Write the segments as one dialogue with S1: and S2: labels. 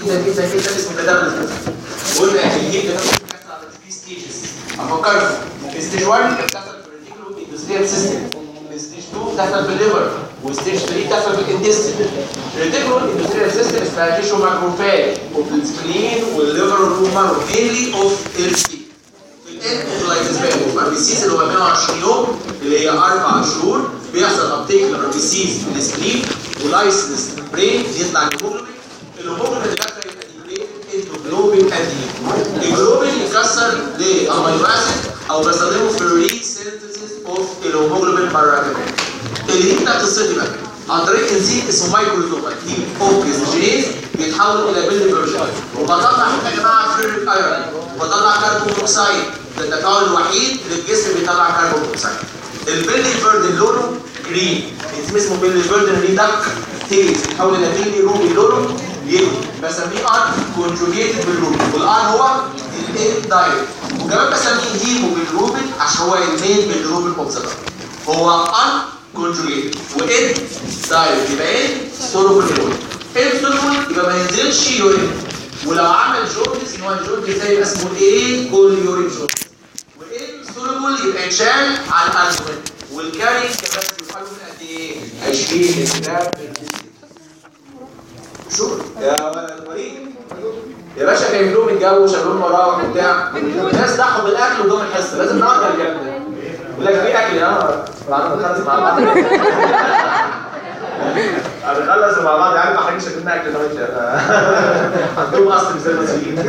S1: جدا جدا جدا اسمه تدرج قلنا يعني الهيب ده ممكن يحصل على 3 ستيجز افكركم في ستيج 1 بتحصل في الريتيكولو اندستريال سيستم ستيج 2 بتحصل في الليفر وستيج 3 بتحصل في الانتستين الريتيكولو اندستريال سيستم اسمها تيشو ماكروفاج اوف السبلين والليفر والرومر مينلي اوف السبلين في الانفلايتس بقى الاربيسيز اللي هو 120 يوم اللي هي اربع شهور بيحصل ابتيك للاربيسيز في السبلين ولايسنس برين يطلع الهيموجلوبين الهيموجلوبين اللي بيحصل جلوبين انتي الجلوبين يكسر لامينو اسيد او بستخدمه في الري سينثيسيس اوف الهيموجلوبين بره كمان اللي بتاعت الصيد بقى عن طريق انزيم اسمه مايكروزوما دي اوكسجينيز بيتحول الى بيليفيرجن وبطلع يا جماعه فيريك ايرون وبطلع كربون موnoxide ده التفاعل الوحيد اللي الجسم بيطلع كربون موnoxide البيليفيردن لونه جرين انزيم اسمه بيليفيردن ريدك تيز بيتحول الى بيلي روبي لونه يلو بسميه ار كونجوجيتد بالروبين والار هو الان دايركت وكمان بسميه هيمو بالروبين عشان هو المين بالروبين اوف هو ان كونجوجيتد وان دايركت يبقى ايه سولوبول ان سولوبول يبقى ما ينزلش يورين ولو عمل جوردس ان هو الجوردس ده يبقى اسمه ايه كل يورين جوردس وان سولوبول يبقى يتشال على الالبومين والكاري كمان يبقى من قد ايه 20 جرام شكرا يا ولد وليد يا باشا كان لهم الجو وشغلهم وراهم وبتاع الناس ضحوا بالاكل ودوم الحصه لازم نقدر يا ابني يقول لك في اكل اه بعد ما نخلص مع بعض هنخلص مع بعض يا عم ما حدش شكلنا اكل انا وانت عندهم اصل زي المصريين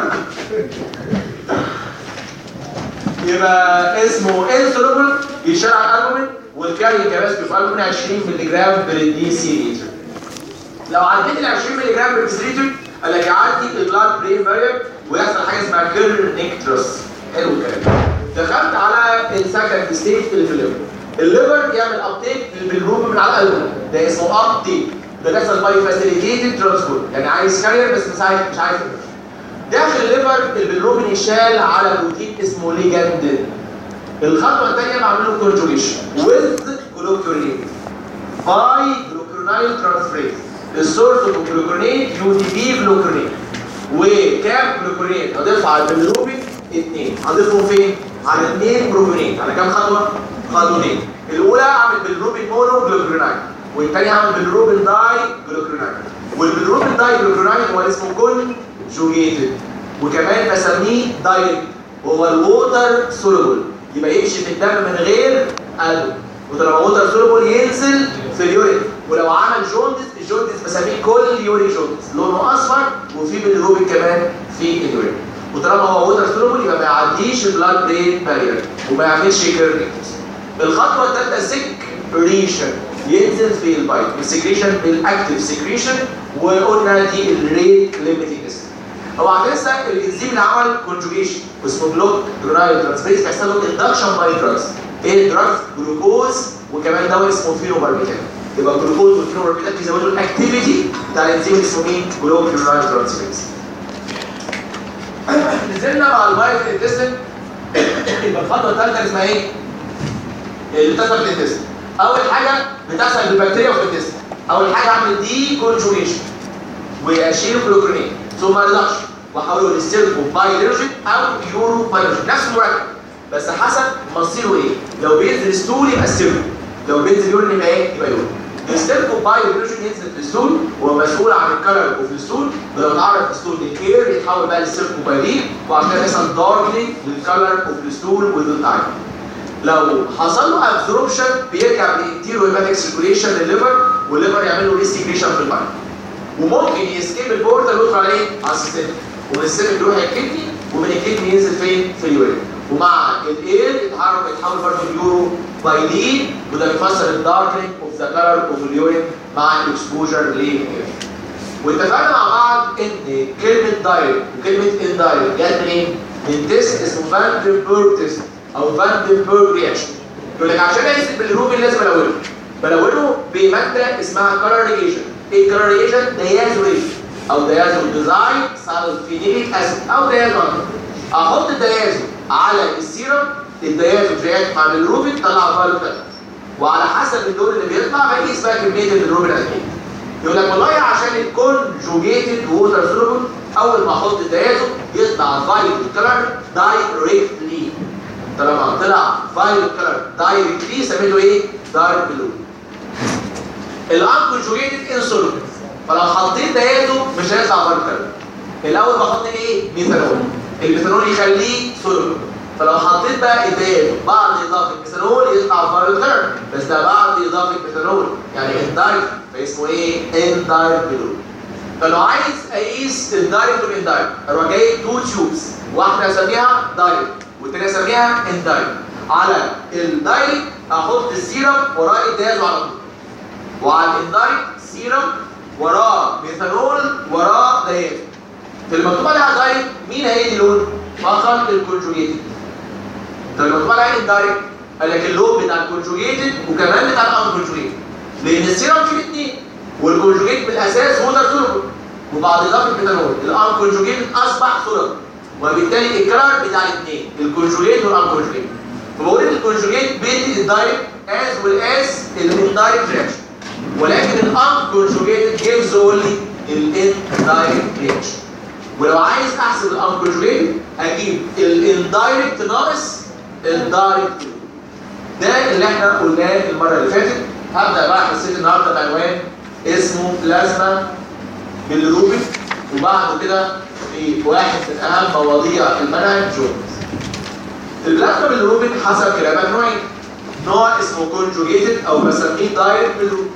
S1: يبقى اسمه انسولوبل بيشتغل على الالبومين والكاري كباس بيبقى من 20 مللي جرام بر سي لتر لو عديت ال 20 مللي جرام بر لتر قال لك يعدي البلاد برين بارير ويحصل حاجه اسمها كيرنيكتروس حلو الكلام دخلت على السكند ستيج اللي في الليفر الليفر يعمل ابتيك بالروب من على القلب ده اسمه ابتيك ده بيحصل باي فاسيليتيتد ترانسبورت يعني عايز كارير بس مش عايز مش عايز داخل الليفر البيلروبين يشال على بروتين اسمه ليجاند الخطوه الثانيه بعمل له كونجوجيشن ويز جلوكورينيت باي جلوكورينايل ترانسفيريز السورس اوف جلوكورينيت يو تي بي جلوكورينيت وكام جلوكورينيت هضيفها على البيلروبين اثنين هضيفهم فين؟ على اثنين جلوكورينيت على كام خطوه؟ خطوتين الاولى اعمل بالروبين مونو جلوكورينايت والثانيه اعمل بالروبين داي جلوكورينايت والبيلروبين داي جلوكورينايت هو اسمه كونجوجيتد وكمان بسميه دايركت وهو الووتر سولوبل يبقى يمشي في الدم من غير قلب وطالما ووتر سولوبل ينزل في اليورين ولو عمل جوندس الجوندس بسميه كل يوري جوندس لونه اصفر وفي بالروبين كمان في اليورين وطالما هو ووتر سولوبل يبقى ما يعديش البلاد برين بارير وما يعملش كيرنيكتس الخطوه الثالثه سكريشن ينزل في البايت السكريشن بالاكتيف سكريشن وقلنا دي الريت ليميتنج اوعى تنسى الانزيم اللي عمل كونجوجيشن واسمه بلوك جرانايل ترانسفيريز بيحصل له اندكشن باي دراجز ايه الدراجز جلوكوز وكمان دواء اسمه فينوباربيتال يبقى جلوكوز والفينوباربيتال بيزودوا الاكتيفيتي بتاع الانزيم اللي اسمه مين بلوك جرانايل ترانسفيريز نزلنا مع البايت انتستين يبقى الخطوه الثالثه اسمها ايه؟ اللي بتحصل في الانتستين اول حاجه بتحصل بالبكتيريا في الانتستين اول حاجه اعمل دي كونجوجيشن واشيل جلوكرونين ثم ريدكشن واحوله لستيركو بايولوجيك او يورو بايولوجيك نفس المركب بس حسب مصيره ايه لو بينزل ستول يبقى ستيركو لو بينزل يورين يبقى ايه يبقى يورين الستيركو بايولوجيك ينزل في الستول هو مسؤول عن الكلر في الستول ولو اتعرض الستول للكير يتحول بقى لستيركو بايولين وعشان كده بيحصل داركنينج للكلر اوف الستول وذ التايم لو حصل له ابزوربشن بيرجع بالانتيرو هيباتيك سيركوليشن للليفر والليفر يعمل له ريستيجريشن في البايل وممكن يسكيب البورتال ويدخل عليه على السيستم ومن السيستم يروح الكدني ومن الكدني ينزل فين في اليورين ومع الاير يتحرك يتحول برضه اليورو بايلين وده بيفسر الداركنينج اوف ذا كلر اوف اليورين مع الاكسبوجر للاير واتفقنا مع بعض ان كلمه دايركت وكلمه اندايركت جت منين؟ من تيست اسمه فاندنبرج تيست او فاندنبرج رياكشن يقول لك عشان احسب بالروبين لازم الونه بلونه بماده اسمها كلر ريجن ايه كلر ريجن ديازو ريجن او ديازو ديزاين سالفينيك اسيد او ديازو احط الديازو على السيرم الديازو رياكت مع الروبين طلع فالو وعلى حسب اللون اللي بيطلع بقيس بقى كميه الروبين قد ايه يقول لك والله عشان الكونجوجيتد ووتر سولوبل اول ما احط الديازو يطلع فايلوت كلر دايركتلي طالما طلع فايلوت كلر دايركتلي سميته ايه؟ دارك بلو الانكونجوجيتد انسولوبل فلو حطيت ديازو مش هيطلع فايلوت كلر الاول بحط ايه؟ ميثانول الميثانول يخليه سولوبل فلو حطيت بقى الديازو بعد اضافه ميثانول يطلع فايلوت كلر بس ده بعد اضافه ميثانول يعني اندايركت فاسمه ايه؟ اندايركت بلو فلو عايز اقيس الدايركت والاندايركت اروح جايب تو تيوبس واحده اسميها دايركت والثانيه اسميها اندايركت على الدايركت احط السيرم وراه الديازو على طول وعلى الاندايركت سيرم وراه ميثانول وراه ديازو في المكتوب عليها دايركت مين هيدي لون؟ فقط الكونجوجيتد طب المكتوب عليها اندايركت قال لك اللون بتاع الكونجوجيتد وكمان بتاع الانكونجوجيتد لان السيرم فيه الاثنين والكونجوجيت بالاساس هو ده سولوبل وبعد اضافه ميثانول الانكونجوجيت اصبح سولوبل وبالتالي الكرار بتاع الاثنين الكونجوجيت والانكونجوجيت فبقول ان الكونجوجيت بيدي الدايركت از ويل از الاندايركت رياكشن ولكن الانكونجوجيت جيفز اونلي الاندايركت رياكشن ولو عايز احسب الانكونجوجيت اجيب الاندايركت ناقص الدايركت ده اللي احنا قلناه المره اللي فاتت هبدا بقى حصتي النهارده بعنوان اسمه بلازما بالروبين وبعده كده في واحد من اهم مواضيع المنهج جونز البلازما بالروبين حسب كلامك نوعين نوع اسمه كونجوجيتد او بسميه دايركت بالروبين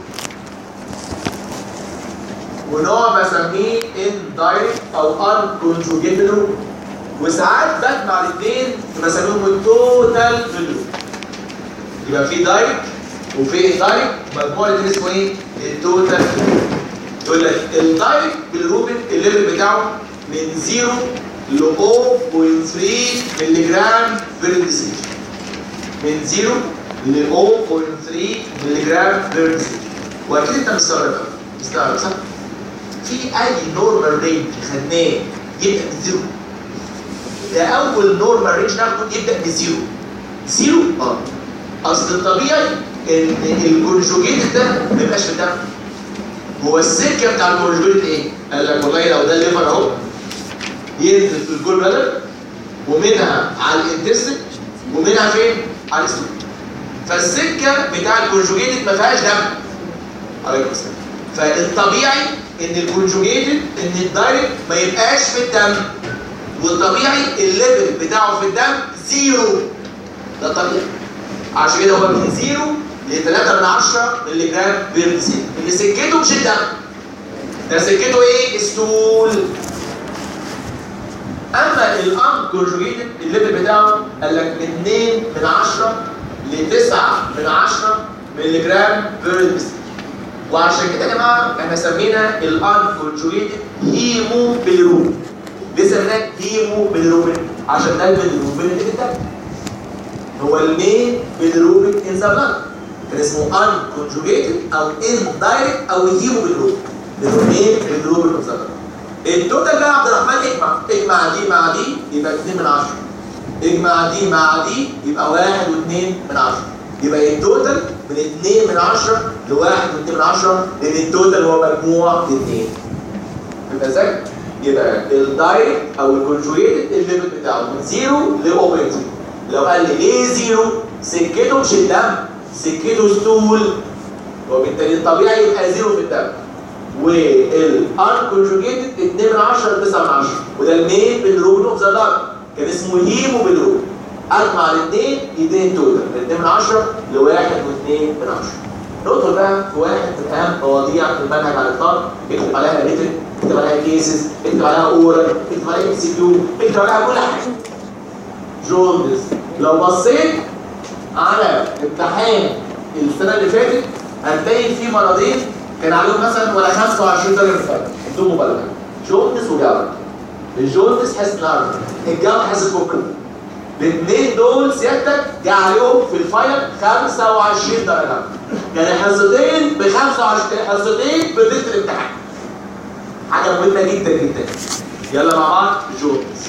S1: ونوع بسميه اندايركت او ان كونجوجيتد وساعات بجمع الاثنين بسميهم التوتال بالروبين يبقى في دايركت وفي اندايركت مجموع الاثنين اسمه ايه؟ التوتال يقول لك الدايركت بالروبين الليفل بتاعه من 0 ل 0.3 مللي جرام بير ديسيجن من 0 ل 0.3 مللي جرام بير ديسيجن واكيد انت مستغرب قوي مستغرب صح؟ في اي نورمال رينج خدناه يبدا بزيرو ده اول نورمال رينج ناخده يبدا بزيرو زيرو اه اصل الطبيعي ان الكونجوجيت ده ما يبقاش في الدم هو السكه بتاع الكونجوجيت ايه؟ قال لك والله لو ده الليفر اهو ينزل في الجول بلد ومنها على الانتستين ومنها فين؟ على السلوك فالسكه بتاع الكونجوجيت ما فيهاش دم عليكم السلام فالطبيعي ان الكونجوجيت ان الدايركت ما يبقاش في الدم والطبيعي الليفل بتاعه في الدم زيرو ده طبيعي عشان كده هو من زيرو ل 3 من 10 مللي جرام بير ديسيل اللي سكته مش الدم ده سكته ايه؟ ستول اما الان كونجوجيتد الليفل بتاعه قال لك من 2 من 10 ل 9 من 10 مللي جرام بير ديسيل وعشان كده يا جماعه احنا سمينا الان كونجوجيتد هيمو بيلروبين ليه سميناه هيمو بيلروبين عشان ده البيلروبين اللي في الدم هو المين بيلروبين ان ذا بلاد كان اسمه ان كونجوجيتد او ان دايركت او هيمو بيلروبين المين بيلروبين ان ذا بلاد التوتال بقى يا عبد الرحمن اجمع اجمع دي مع دي يبقى 2 من 10 اجمع دي مع دي يبقى 1 و2 من 10 يبقى التوتال من 2 من 10 ل 1 و2 من 10 لان التوتال هو مجموع 2 يبقى ازاي؟ يبقى الدايركت او الكونجوجيتد الليفل بتاعه من 0 ل 0.3 لو قال لي ليه زيرو سكته مش الدم سكته ستول وبالتالي الطبيعي يبقى زيرو في الدم والانكونجوجيتد 2 من 10 ل 9 من 10 وده المين بالروبين اوف ذا دارك كان اسمه هيمو بالروبين اجمع الاثنين يديني توتال من 2 من 10 ل 1 و2 من 10 ندخل بقى في واحد من اهم مواضيع في المنهج على الاطلاق اكتب عليها ريتن اكتب عليها كيسز اكتب عليها اورال اكتب عليها ام سي كيو اكتب عليها كل حاجه جوندس لو بصيت على امتحان السنه اللي فاتت هتلاقي في مرضين كان عليهم مثلا ولا 25 درجه فرق بدون مبالغه جوندس وجلد الجوندس حاسس النهارده الجلد حاسس بكره الاثنين دول سيادتك جه عليهم في الفاينل 25 درجه يعني حصتين ب 25 حصتين بضيف الامتحان حاجه مهمه جدا جدا يلا مع بعض جوندس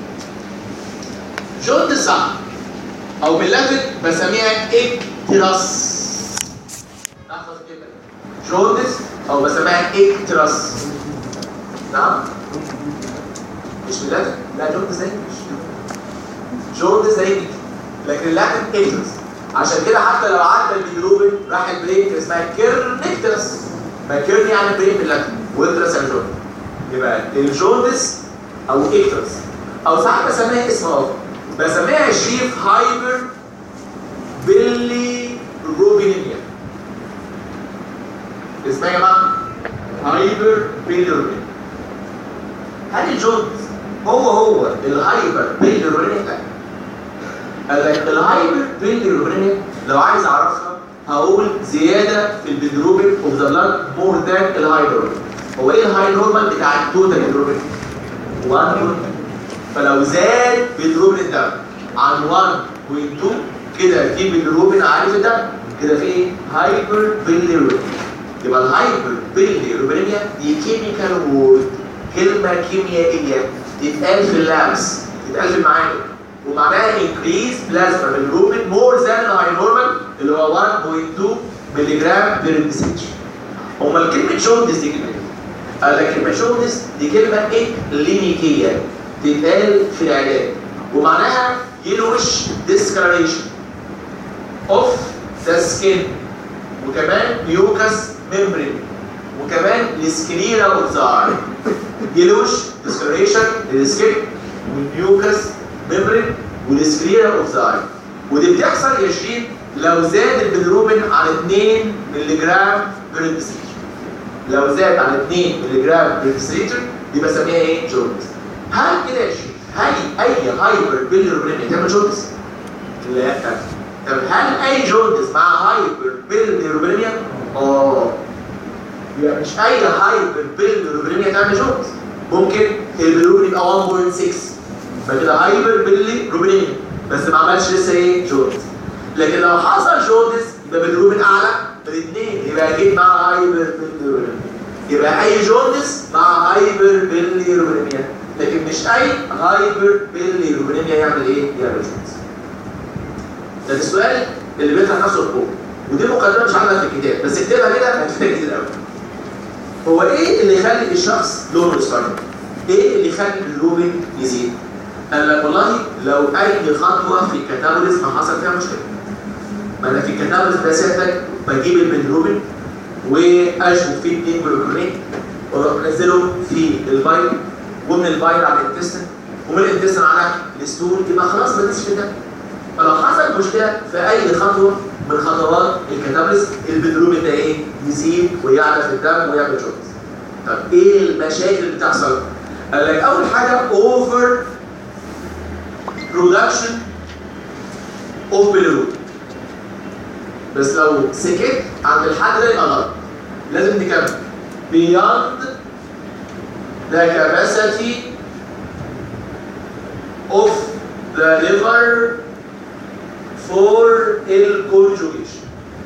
S1: جوندس صح او باللاتن بسميها اكتراس احفظ الكلمه جوندس او بسميها اكترس نعم مش باللاتن لا جوردس زي جوردس زي لكن اللاتن اكترس عشان كده حتى لو عدى البيدروبين راح البرين اسمها كيرنكترس ما كيرن يعني برين باللاتن وانترس يعني جوردس يبقى الجوردس او اكترس او ساعات بسميها اسم اخر بسميها شريف هايبر بيلي روبينيميا اسمها يا جماعه هايبر بيلي روبينيميا هل الجوندس هو هو الهايبر بيلي روبينيميا قال لك الهايبر بيلي روبينيميا لو عايز اعرفها هقول زياده في البيدروبين اوف ذا بلاد مور ذان الهاي نورمال هو ايه الهاي نورمال بتاع التوتال بيدروبين 1 فلو زاد بيدروبين الدم عن 1.2 كده في بيدروبين عالي في الدم كده في ايه؟ هايبر بيليروبين يبقى الهايبر بيليروبينيا دي كيميكال وورد كلمه كيميائيه تتقال في اللابس تتقال في المعامل ومعناها انكريز بلازما بالروبين مور ذان الهاي نورمال اللي هو 1.2 ملي جرام بير ديسيتش امال كلمه جوندس دي كلمه ايه؟ قال لك كلمه جوندس دي كلمه اكلينيكيه تتقال في العلاج ومعناها يلوش discoloration of the skin وكمان mucous membrane وكمان السكليرا اوف ذا اي يلوش discoloration للسكين والميوكس membrane والسكليرا اوف ذا اي ودي بتحصل يا شيرين لو زاد البيلروبين عن 2 مللي جرام بير ديسيليتر لو زاد عن 2 مللي جرام بير ديسيليتر دي بسميها ايه؟ جوندس هل كده يا شيرين هل اي هايبر بيلروبين تعمل جوندس؟ لا طب هل اي جوندس مع هايبر بيلروبينيا؟ اه يبقى مش اي هايبر بيلروبينيا تعمل جوندس ممكن البيلروبين يبقى 1.6 فكده هايبر بيلروبينيا بس ما عملش لسه ايه جوندس لكن لو حصل جوندس يبقى بالروبين اعلى بالاثنين يبقى اكيد مع هايبر بيلروبينيا يبقى اي جوندس مع هايبر بيلروبينيا لكن مش اي هايبر بيلروبينيا يعمل ايه؟ يعمل جوندس ده السؤال اللي بيطرح نفسه فوق ودي مقدمه مش عندنا في الكتاب بس اكتبها كده هتفيدك كتير قوي هو ايه اللي يخلي الشخص لونه اصفر؟ ايه اللي يخلي الروبين يزيد؟ قال لك والله لو اي خطوه في الكاتابوليزم حصل فيها مشكله ما انا في الكاتابوليزم ده سيادتك بجيب البنروبين واشبك فيه 2 جلوكونات واروح منزله في البايل ومن البايل على الانتستين ومن الانتستين على الستول يبقى خلاص ما في الدم فلو حصل مشكله في اي خطوه من خطوات الكاتابوليزم البنروبين ده ايه؟ يزيد ويعلى في الدم ويعمل جوندس طب ايه المشاكل اللي بتحصل؟ قال لك اول حاجه اوفر production of bilirubin بس لو سكت عند الحد ده يبقى غلط لازم نكمل beyond the capacity of the liver for conjugation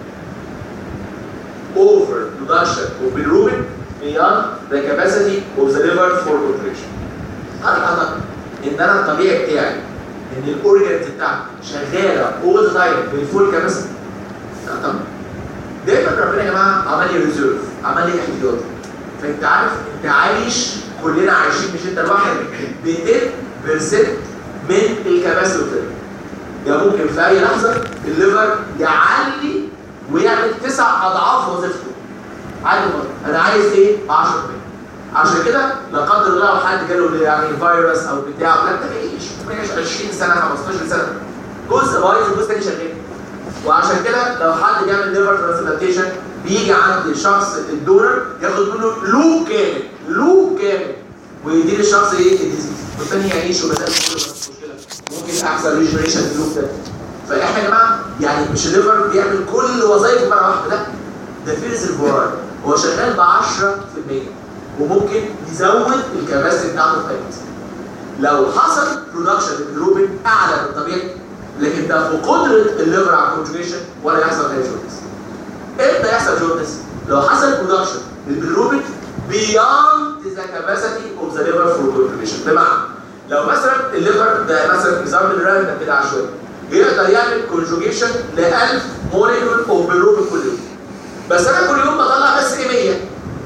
S1: over production of bilirubin beyond the capacity of the liver for conjugation هل اعتقد ان انا الطبيعي بتاعي ان الاورجنز بتاعتي شغاله اول ذا تايم بالفول كاباسيتي لا طبعا دايما ربنا يا جماعه عمل لي ريزيرف عمل لي احتياطي فانت عارف انت عايش كلنا عايشين مش انت لوحدك ب 10% من الكباسيتي بتاعتك يعني ممكن في اي لحظه الليفر يعلي ويعمل تسع اضعاف وظيفته عادي مرة. انا عايز ايه 10% عشان كده لا قدر الله لو حد جاله يعني فيروس او بتاع لا انت تعيش ممكن يعيش 20 سنه 15 سنه جزء بايظ وجزء تاني شغال وعشان كده لو حد بيعمل ليفر ترانسبلانتيشن بيجي عند شخص الدونر ياخد منه لوب كامل لوب كامل ويدي للشخص ايه الديزيز والتاني يعيش وبدأ مشكله ممكن احسن ريجنريشن اللوب ده فاحنا يا جماعه يعني مش الليفر بيعمل كل وظائفه مره واحده لا ده في ريزرفوار هو شغال ب 10% وممكن يزود الكباسيتي بتاعته في اي لو حصل برودكشن للبيلروبين اعلى من الطبيعي لكن ده في قدره الليفر على الكونجوجيشن ولا يحصل اي جوندس امتى يحصل جوندس؟ لو حصل برودكشن للبيلروبين beyond the capacity of the liver for conjugation بمعنى لو مثلا الليفر ده مثلا اكزامبل راندم كده عشوائي يقدر يعمل كونجوجيشن ل 1000 موليكول اوف بيلروبين كل يوم بس انا كل يوم بطلع بس ايه 100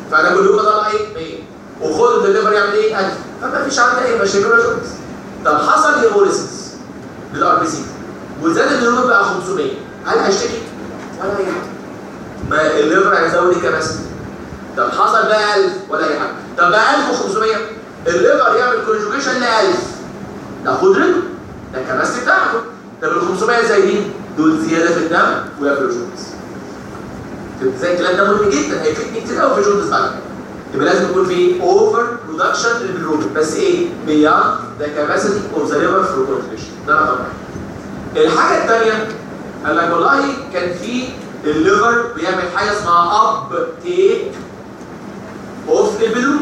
S1: فانا كل يوم اطلع ايه 100 وخد الدليفري يعمل ايه 1000 فما فيش عندي اي مشاكل ولا جوبس طب حصل هيموليسيس للار بي سي وزاد الهرمون بقى 500 هل هشتكي؟ ولا اي حاجه ما الليفر هيزود الكباسيتي طب حصل بقى 1000 ولا اي حاجه طب بقى 1500 الليفر يعمل كونجوجيشن ل 1000 ده قدرته ده الكباسيتي بتاعته طب ال 500 زايدين دول زياده في الدم ويعملوا جوندس ازاي الكلام ده مهم جدا هيفيدني كتير قوي في جوندس بعد كده يبقى لازم يكون في اوفر برودكشن للبيلروبين بس ايه بياند ذا كاباسيتي اوف ذا ليفر فور كونجوجيشن ده رقم واحد الحاجه الثانيه قال لك والله كان في الليفر بيعمل حاجه اسمها اب تيك اوف البيلروبين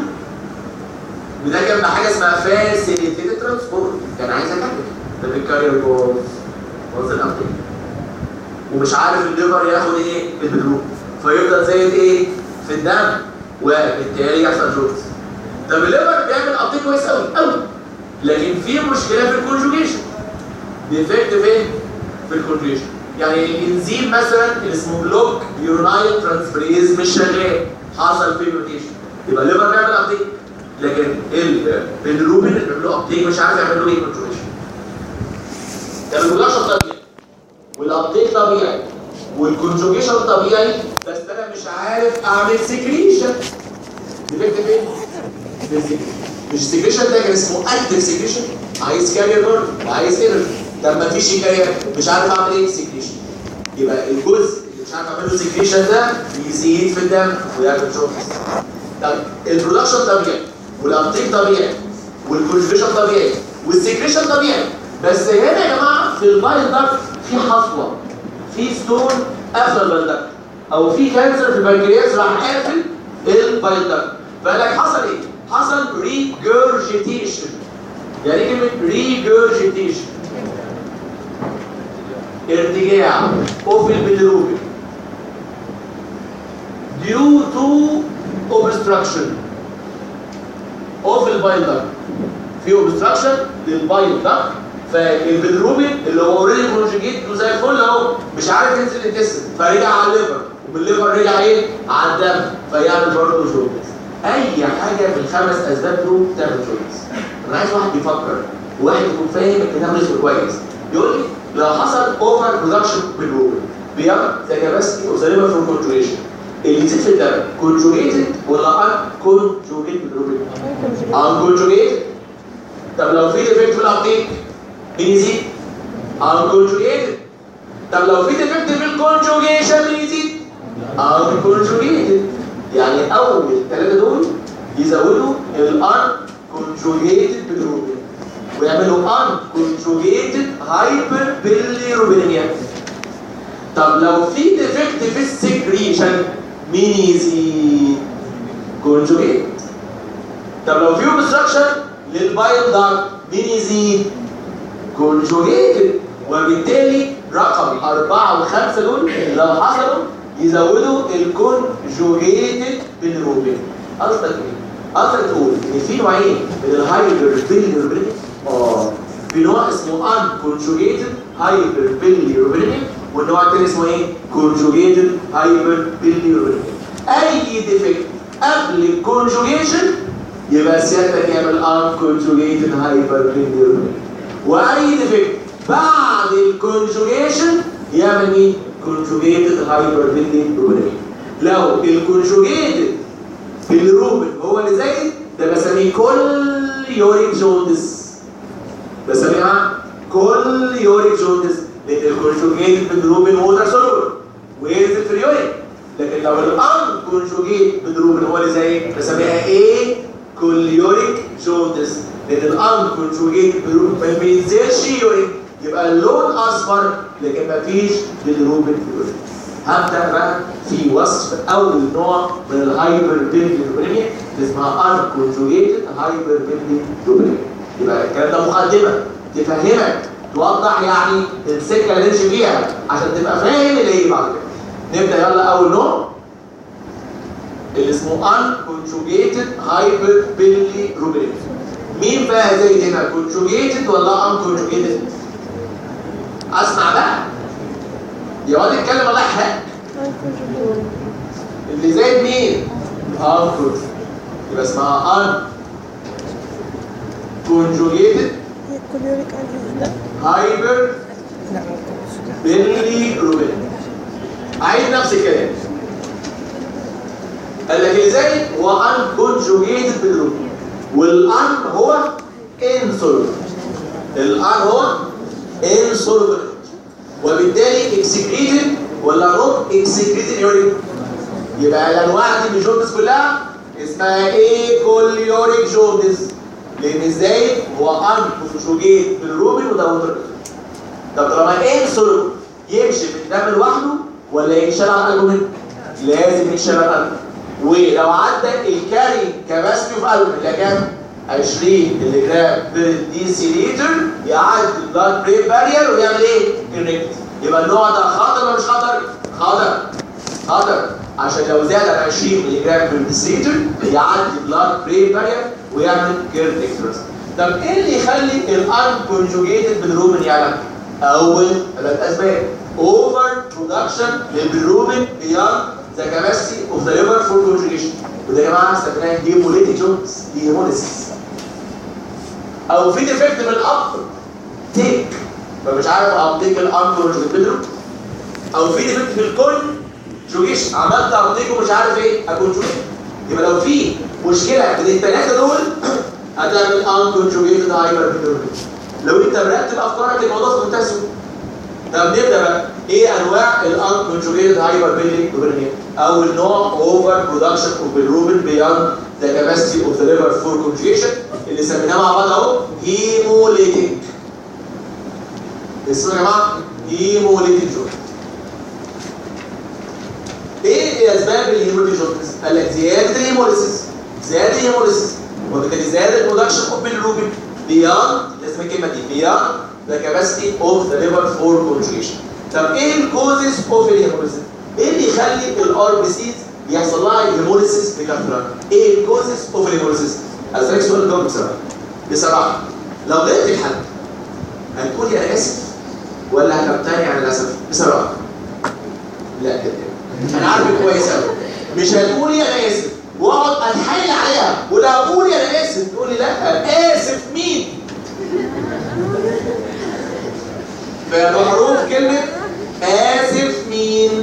S1: وده كان حاجه اسمها فاسيليتيد ترانسبورت كان عايز اكمل ده بالكارير جوز جوز الابتيك ومش عارف الليفر ياخد ايه البيلروبين فيفضل زايد ايه في الدم وبالتالي يحصل جوز طب الليفر بيعمل ابتيك كويس قوي قوي لكن في مشكله في الكونجوجيشن ديفكت فين؟ في الكونجوجيشن يعني الانزيم مثلا اللي اسمه بلوك يورنايل ترانسفريز مش شغال حصل فيه ميوتيشن يبقى الليفر بيعمل ابتيك لكن البيلروبين اللي بيعمل له ابتيك مش عارف يعمل له ايه كونجوجيشن ده البرودكشن طبيعي والابتيك طبيعي والكونجوجيشن طبيعي بس انا مش عارف اعمل سكريشن ديفكت فين؟ في السكريشن مش سكريشن ده كان اسمه اكتف سكريشن عايز كارير برضه وعايز انرجي طب ما فيش كارير مش عارف اعمل ايه سكريشن يبقى الجزء اللي مش عارف اعمل له سكريشن ده بيزيد في الدم ويعمل شوكس طب البرودكشن طبيعي والابتيك طبيعي والكونجوجيشن طبيعي والسكريشن طبيعي بس هنا يا جماعه في البايل داكت في حصوه في ستون قافله البايل داكت او في كانسر في البنكرياس راح قافل البايل داكت فقال لك حصل ايه؟ حصل regurgitation يعني ايه كلمه regurgitation ارتجاع اوف البيلروبين due to obstruction of البايل داكت في obstruction للبايل داكت فالبيلروبين اللي هو اوريدي كونجيجيت زي الفل اهو مش عارف ينزل الجسم فرجع على الليفر وبالليفر رجع ايه؟ على الدم فيعمل برضه جوندس اي حاجه في الخمس اسباب دول تعمل جوندس انا عايز واحد يفكر وواحد يكون فاهم الكتاب نفسه كويس يقول لي لو حصل اوفر برودكشن بالروبين بيعمل زي كاباسيتي اوف ذا ليفر فور كونجوجيشن اللي يزيد في الدم كونجوجيتد ولا ان كونجوجيتد بالروبين؟ ان كونجوجيتد طب لو في ديفكت في الابتيك مين يزيد؟ ان كونجوجيتد طب لو في ديفكت في الكونجوجيشن مين يزيد؟ ان كونجوجيتد يعني اول ثلاثه دول يزودوا الان كونجوجيتد بالروبين ويعملوا ان كونجوجيتد هايبر بيليروبينيا طب لو في ديفكت في السكريشن مين يزيد؟ كونجوجيت طب لو في اوبستراكشن للبايل دارت مين يزيد؟ كونجوجيتد وبالتالي رقم أربعة وخمسة دول لو حصلوا يزودوا الكونجوجيتد بالروبين قصدك ايه؟ قصدك تقول ان في نوعين من الهايبر بيليروبين اه في نوع اسمه ان كونجوجيتد هايبر بيليروبين والنوع الثاني اسمه ايه؟ كونجوجيتد هايبر بيليروبين اي ديفكت قبل الكونجوجيشن يبقى سيادتك يعمل ان كونجوجيتد هايبر بيليروبين واي ديفكت بعد الكونجوجيشن يعمل مين؟ كونجوجيتد هايبر بيليروبين لو الكونجوجيتد بالروبن هو اللي زايد ده بسميه كل يوريك جوندس بسميها كل يوريك جوندس لان الكونجوجيت بالروبن ووتر سولور وينزل في اليورين لكن لو الان كونجوجيت بالروبن هو اللي زايد بسميها ايه كل يوريك جوندس لان الان كونجوجيت بالروبن ما بينزلش يورين يبقى اللون اصفر لكن ما فيش بالروبن في اليورين هبدا بقى في وصف اول نوع من الهايبر بيليروبينيا اسمها ان كونجوجيتد هايبر بيليروبينيا يبقى الكلام ده مقدمه تفهمك توضح يعني السكه اللي نمشي فيها عشان تبقى فاهم اللي هيجي بعد كده نبدا يلا اول نوع اللي اسمه ان كونجوجيتد هايبر بيليروبينيا مين بقى زي هنا كونجوجيتد ولا ان كونجوجيتد اسمع بقى يا واد اتكلم الله يحرقك اللي زايد مين unconjugated يبقى اسمها unconjugated
S2: هي الكوليوريك أنهي لا
S1: hyper
S2: لا
S1: bilirubin عيد نفس الكلام قال لك ازاي هو unconjugated bilirubin والان هو insoluble الان هو insoluble وبالتالي excreted ولا not excreted urine يبقى الانواع دي من الجوندس كلها اسمها ايه كوليوريك جوندس لان ازاي هو unconjugated bilirubin وده وتر طب طالما ايه سلوك يمشي في الدم لوحده ولا ينشال على القلب منه؟ لازم ينشال على القلب ولو عدى الكاري كباسيتي في قلب اللي كام 20 مللي جرام بير ديسيليتر يعدي البلاد برين بارير ويعمل ايه؟ كونكت يبقى النوع ده خطر ولا مش خطر؟ خطر خطر عشان لو زاد عن 20 مللي جرام بير ديسيليتر يعدي البلاد برين بارير ويعمل كيرنكترز طب ايه اللي يخلي الانكونجوجيتد بالروبن يعلى؟ اول ثلاث اسباب اوفر برودكشن للبيروبين بيان ذا كاباسيتي اوف ذا ليفر فور كونجوجيشن وده يا جماعه سميناه هيموليتيك جونز هيموليسيس او في ديفكت في الاب تيك فمش عارف ابتيك الانكونجوجيتد بيدرو او في ديفكت في الكونجوجيشن عملت ابتيك ومش عارف ايه اكونجوجيت يبقى لو في مشكله من الثلاثه دول هتعمل انكونجوجيتد هايبر بيدروبين لو انت مرتب افكارك الموضوع في منتهى السهوله طب نبدا بقى ايه انواع الانكونجوجيتد هايبر بيلي اول نوع اوفر برودكشن اوف بالروبين بياند ذا كاباسيتي اوف ذا ليفر فور كونجوجيشن اللي سميناه مع بعض اهو هيموليتيك اسمه يا جماعه هيموليتيك جوند ايه اسباب الهيموليتيك جوند قال لك زياده الهيموليسيس زياده الهيموليسيس وبالتالي زياده البرودكشن اوف بالروبين beyond لازم الكلمه دي beyond the capacity of the liver for conjugation طب ايه الكوزز اوف الهيموليسيس؟ ايه اللي يخلي الار بي سيز يحصل لها هيموليسيس بكثره؟ ايه الكوزز اوف الهيموليسيس؟ اسالك سؤال جاوب بصراحه بصراحه لو لقيت الحل هتقول يا اسف ولا هتمتنع عن الاسف؟ بصراحه لا كده انا عارفك كويس قوي مش هتقولي انا اسف واقعد اتحايل عليها ولو اقول انا اسف تقول لي لا اسف مين فمعروف كلمه اسف مين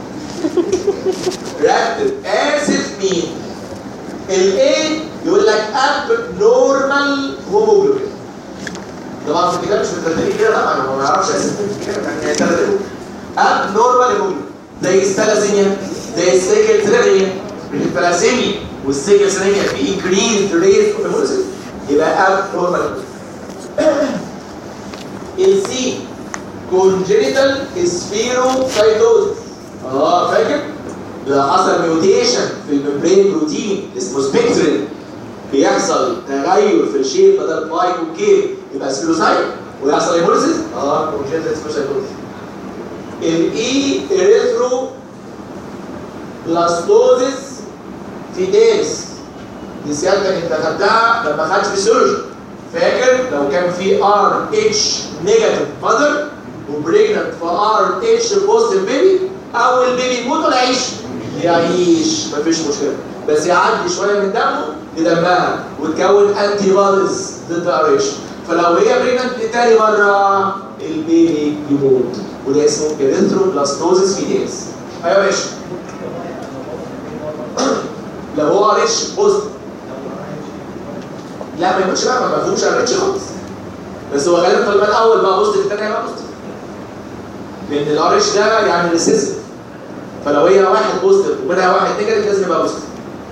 S1: رتب اسف مين الايه يقول لك اب نورمال هوموجلوبين طبعا في الكتاب مش مترتبين كده طبعا هو ما يعرفش اسف كده يعني يترتبوا اب نورمال هوموجلوبين زي الثلاسيميا زي السيكل سيرينيا الثلاسيميا والسيكل سيرينيا في انكريز ريت اوف هيموليسيس يبقى اب نورمال السي كونجينيتال سبيروسايتوز اه فاكر؟ لو حصل ميوتيشن في الممبرين بروتين اسمه سبيكترين بيحصل تغير في الشيب بدل باي وكي يبقى سبيروسايت ويحصل هيموليسيس اه كونجينيتال سبيروسايتوز الاي اريثرو بلاستوزيس فيديلس دي سيادتك انت خدتها لما خدت فيسيولوجي فاكر لو كان في ار اتش نيجاتيف ماذر وبريجننت في ار اتش بوزيتيف بيبي او البيبي يموت ولا يعيش؟ يعيش مفيش مشكله بس يعدي شويه من دمه لدمها وتكون انتي بوديز ضد ار اتش فلو هي بريجننت تاني مره البيبي يموت وده اسمه اريثروبلاستوزيس فيديلس ايوه يا باشا لو هو ار اتش بوزيتيف لا ما يموتش بقى ما فيهوش ار اتش خالص بس هو غالبا طالما الاول بقى بوزيتيف الثاني هيبقى بوزيتيف لان الار اتش ده يعني ريسيسيف فلو هي واحد بوزيتيف ومنها واحد نيجاتيف لازم يبقى بوزيتيف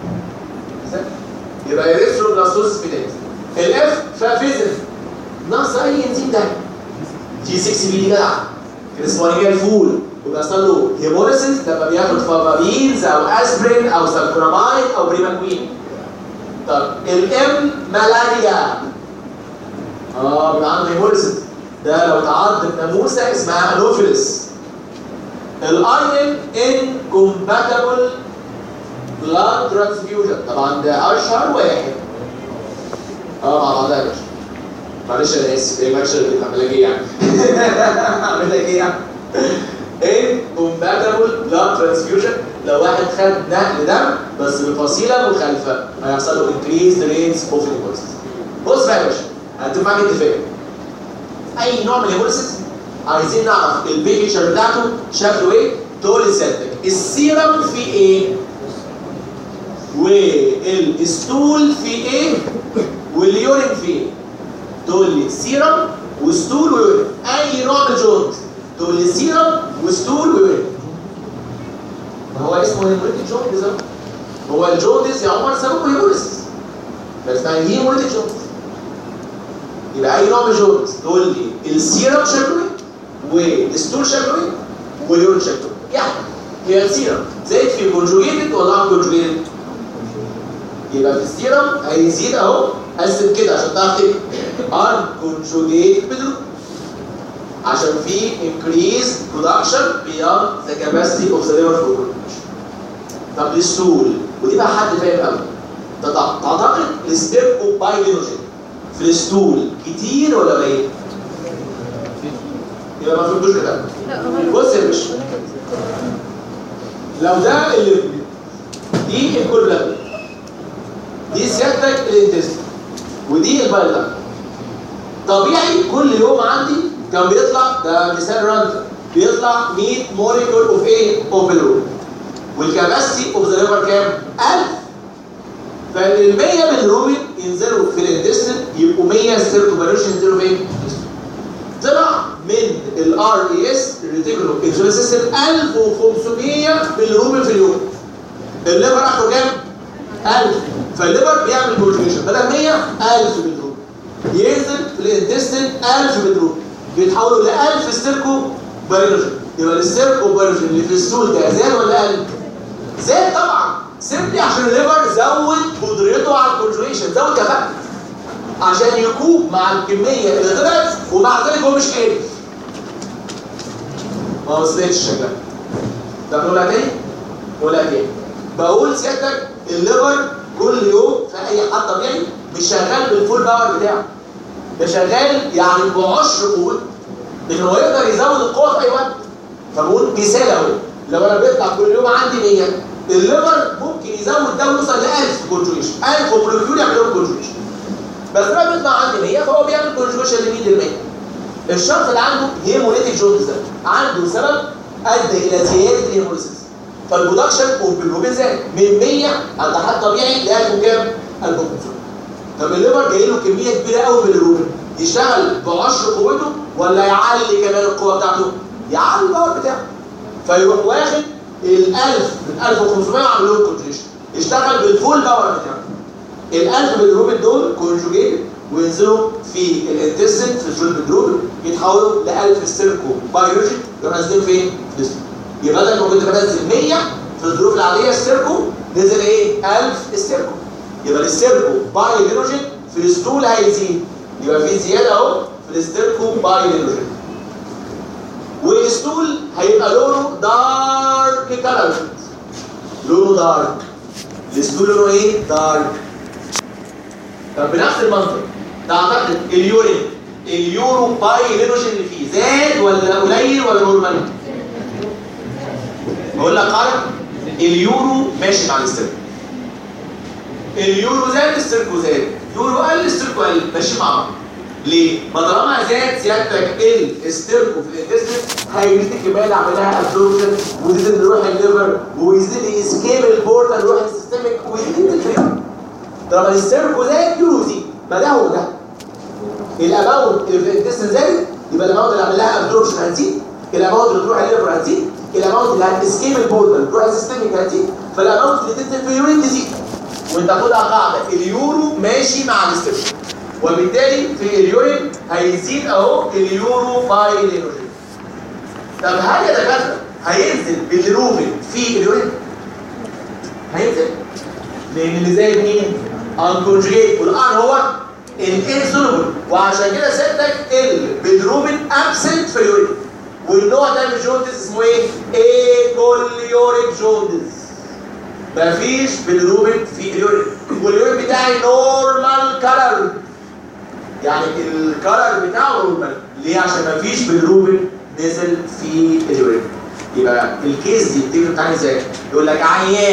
S1: يبقى اريثروبلاستوزيس فيديلس الاف فافيزن ناقص اي انزيم ده جي 6 بي دي جدع الاسبانيجيا الفول وبيحصل له هيموليسيس لما بياخد فافابينز او اسبرين او سلفونامايد او بريماكوين طب الام ملاريا اه بيبقى عنده هيموليسيس ده لو تعض بناموسه اسمها انوفيلس الايرن انكومباتبل بلاد ترانسفيوجن طبعا ده اشهر واحد اه مع بعضها يا باشا معلش انا اسف ايه معلش اللي عامل لك ايه يعني عامل لك ايه يعني incompatible blood transfusion لو واحد خد نقل دم بس بفصيلة وسيله مخالفه هيحصل له increased rates of hemolysis بص بقى يا باشا هتبقى معاك اتفاق اي نوع من الهيموليسيس عايزين نعرف البيكتشر بتاعته شكله ايه تقول لي سيادتك السيرم فيه ايه والستول فيه ايه واليورين فيه ايه تقول لي سيرم وستول ويورين اي نوع من الجونز تقول لي سيرم وستول ويورين ما هو اسمه هيموليتيك جوندس أهو. هو الجوندس يا عمر سببه هيموليسيس بس اسمها هيموليتيك جوندس يبقى اي نوع من الجوندس تقول لي السيرم شكله ايه والستول شكله ايه واليورين شكله ايه يعني هي السيرم زائد في كونجوجيتد ولا ان كونجوجيتد يبقى في السيرم هيزيد اهو قسم كده عشان تعرف تكتب ان كونجوجيتد بدرو عشان في increased production beyond the capacity of the liver for production. طب الستول ودي بقى حد فاهم قوي تع- تعتقد الستيركو بايلينوجين في الستول كتير ولا قليل؟ يبقى ما فهمتوش كده بص يا باشا لو ده اللي دي الكل دي سيادتك الانتستين ودي البايلر طبيعي كل يوم عندي كان بيطلع ده مثال راند بيطلع 100 موليكول اوف ايه؟ اوف بلورين والكباسيتي اوف ذا ليفر كام؟ 1000 فال 100 من الروبين ينزلوا في الانتستين يبقوا 100 سيركوبالوشن ينزلوا فين؟ طلع من الار اي اس الريتيكولو انسولين سيستم 1500 بالروبين في اليوم الليفر اخره كام؟ 1000 فالليفر بيعمل كونجوجيشن بدل 100 1000 بالروبين ينزل في الانتستين 1000 بالروبين بيتحولوا ل 1000 ستيركو بايولوجين يبقى الستيركو بايولوجين اللي في السول ده زاد ولا قل؟ زاد طبعا سيمبلي عشان الليفر زود قدرته على الكونجوجيشن زود كفاءته عشان يكوب مع الكميه اللي طلعت ومع ذلك هو مش قادر ما وصلتش شكلها طب نقولها تاني؟ نقولها تاني بقول سيادتك الليفر كل يوم في اي حد طبيعي مش شغال بالفول باور بتاعه ده شغال يعني بعشر قوته لان هو يقدر يزود القوه في اي وقت فبقول مثال اهو لو انا بيطلع كل يوم عندي 100 الليفر ممكن يزود ده ويوصل ل 1000 كونجوجيشن 1000 مولكيول يعمل لهم كونجوجيشن بس لما بيطلع عندي 100 فهو بيعمل كونجوجيشن ل 100% الشخص اللي عنده هيموليتيك جوندس ده عنده سبب ادى الى زياده الهيموليسيس فالبرودكشن بالروبين زاد من 100 عند حد طبيعي ل 1000 وكام؟ 1000 طب الليفر جاي له كميه كبيره قوي من الروبين يشتغل ب 10 قوته ولا يعلي كمان القوه بتاعته؟ يعلي الباور بتاعه فيروح واخد ال 1000 من 1500 وعامل لهم كونجيشن يشتغل بالفول باور بتاعه ال 1000 بالروبين دول كونجوجيتد وينزلوا في الانتستين في الجول بالروبين يتحولوا ل 1000 ستيركو بايولوجي يروحوا نازلين فين؟ في الجسم يبقى بدل ما كنت بنزل 100 في الظروف العاديه ستيركو نزل ايه؟ 1000 ستيركو يبقى الستيركو بايولوجين في الستول هيزيد يبقى في زياده اهو في الستيركو بايولوجين والستول هيبقى لونه دارك كلر لونه دارك الستول لونه ايه؟ دارك طب بنفس المنطق تعتقد اليورين اليورو بايولوجين اللي فيه زاد ولا قليل ولا نورمال؟ بقول لك قارن اليورو ماشي مع الاستركو اليورو زاد الاستركو زاد يورو قل الاستركو قل ماشي مع بعض ليه؟ ما طالما زاد سيادتك الاستركو في الانتستين هيزيد الكميه اللي عملها ابزوربشن ويزيد يروح الليفر ويزيد يسكيب البورتال يروح السيستميك ويزيد الفريق طالما الاستركو زاد يورو يزيد ما ده هو ده الاماونت اللي في الانتستين زادت يبقى الاماونت اللي عملها ابزوربشن هتزيد الاماونت اللي تروح الليفر هتزيد الاماونت اللي هتسكيب البورتال تروح السيستميك هتزيد فالاماونت اللي تنزل في اليورين تزيد وانت خدها قاعده اليورو ماشي مع الاستركو وبالتالي في اليورين هيزيد اهو اليورو بايلينوجين طب هل يا دكاتره هينزل بالروبين في اليورين؟ هينزل لان اللي زايد مين؟ انكونجيت والان هو الانسولوبل وعشان كده سيادتك البيدروبين ابسنت في اليورين والنوع ده من الجوندس اسمه ايه؟ ايكوليوريك جوندس مفيش بالروبين في اليورين واليورين بتاعي نورمال كلر يعني الكلر بتاعه نورمال ليه عشان مفيش بالروبين نزل في اليورين يبقى الكيس دي بتيجي بتاعي ازاي يقول لك عيان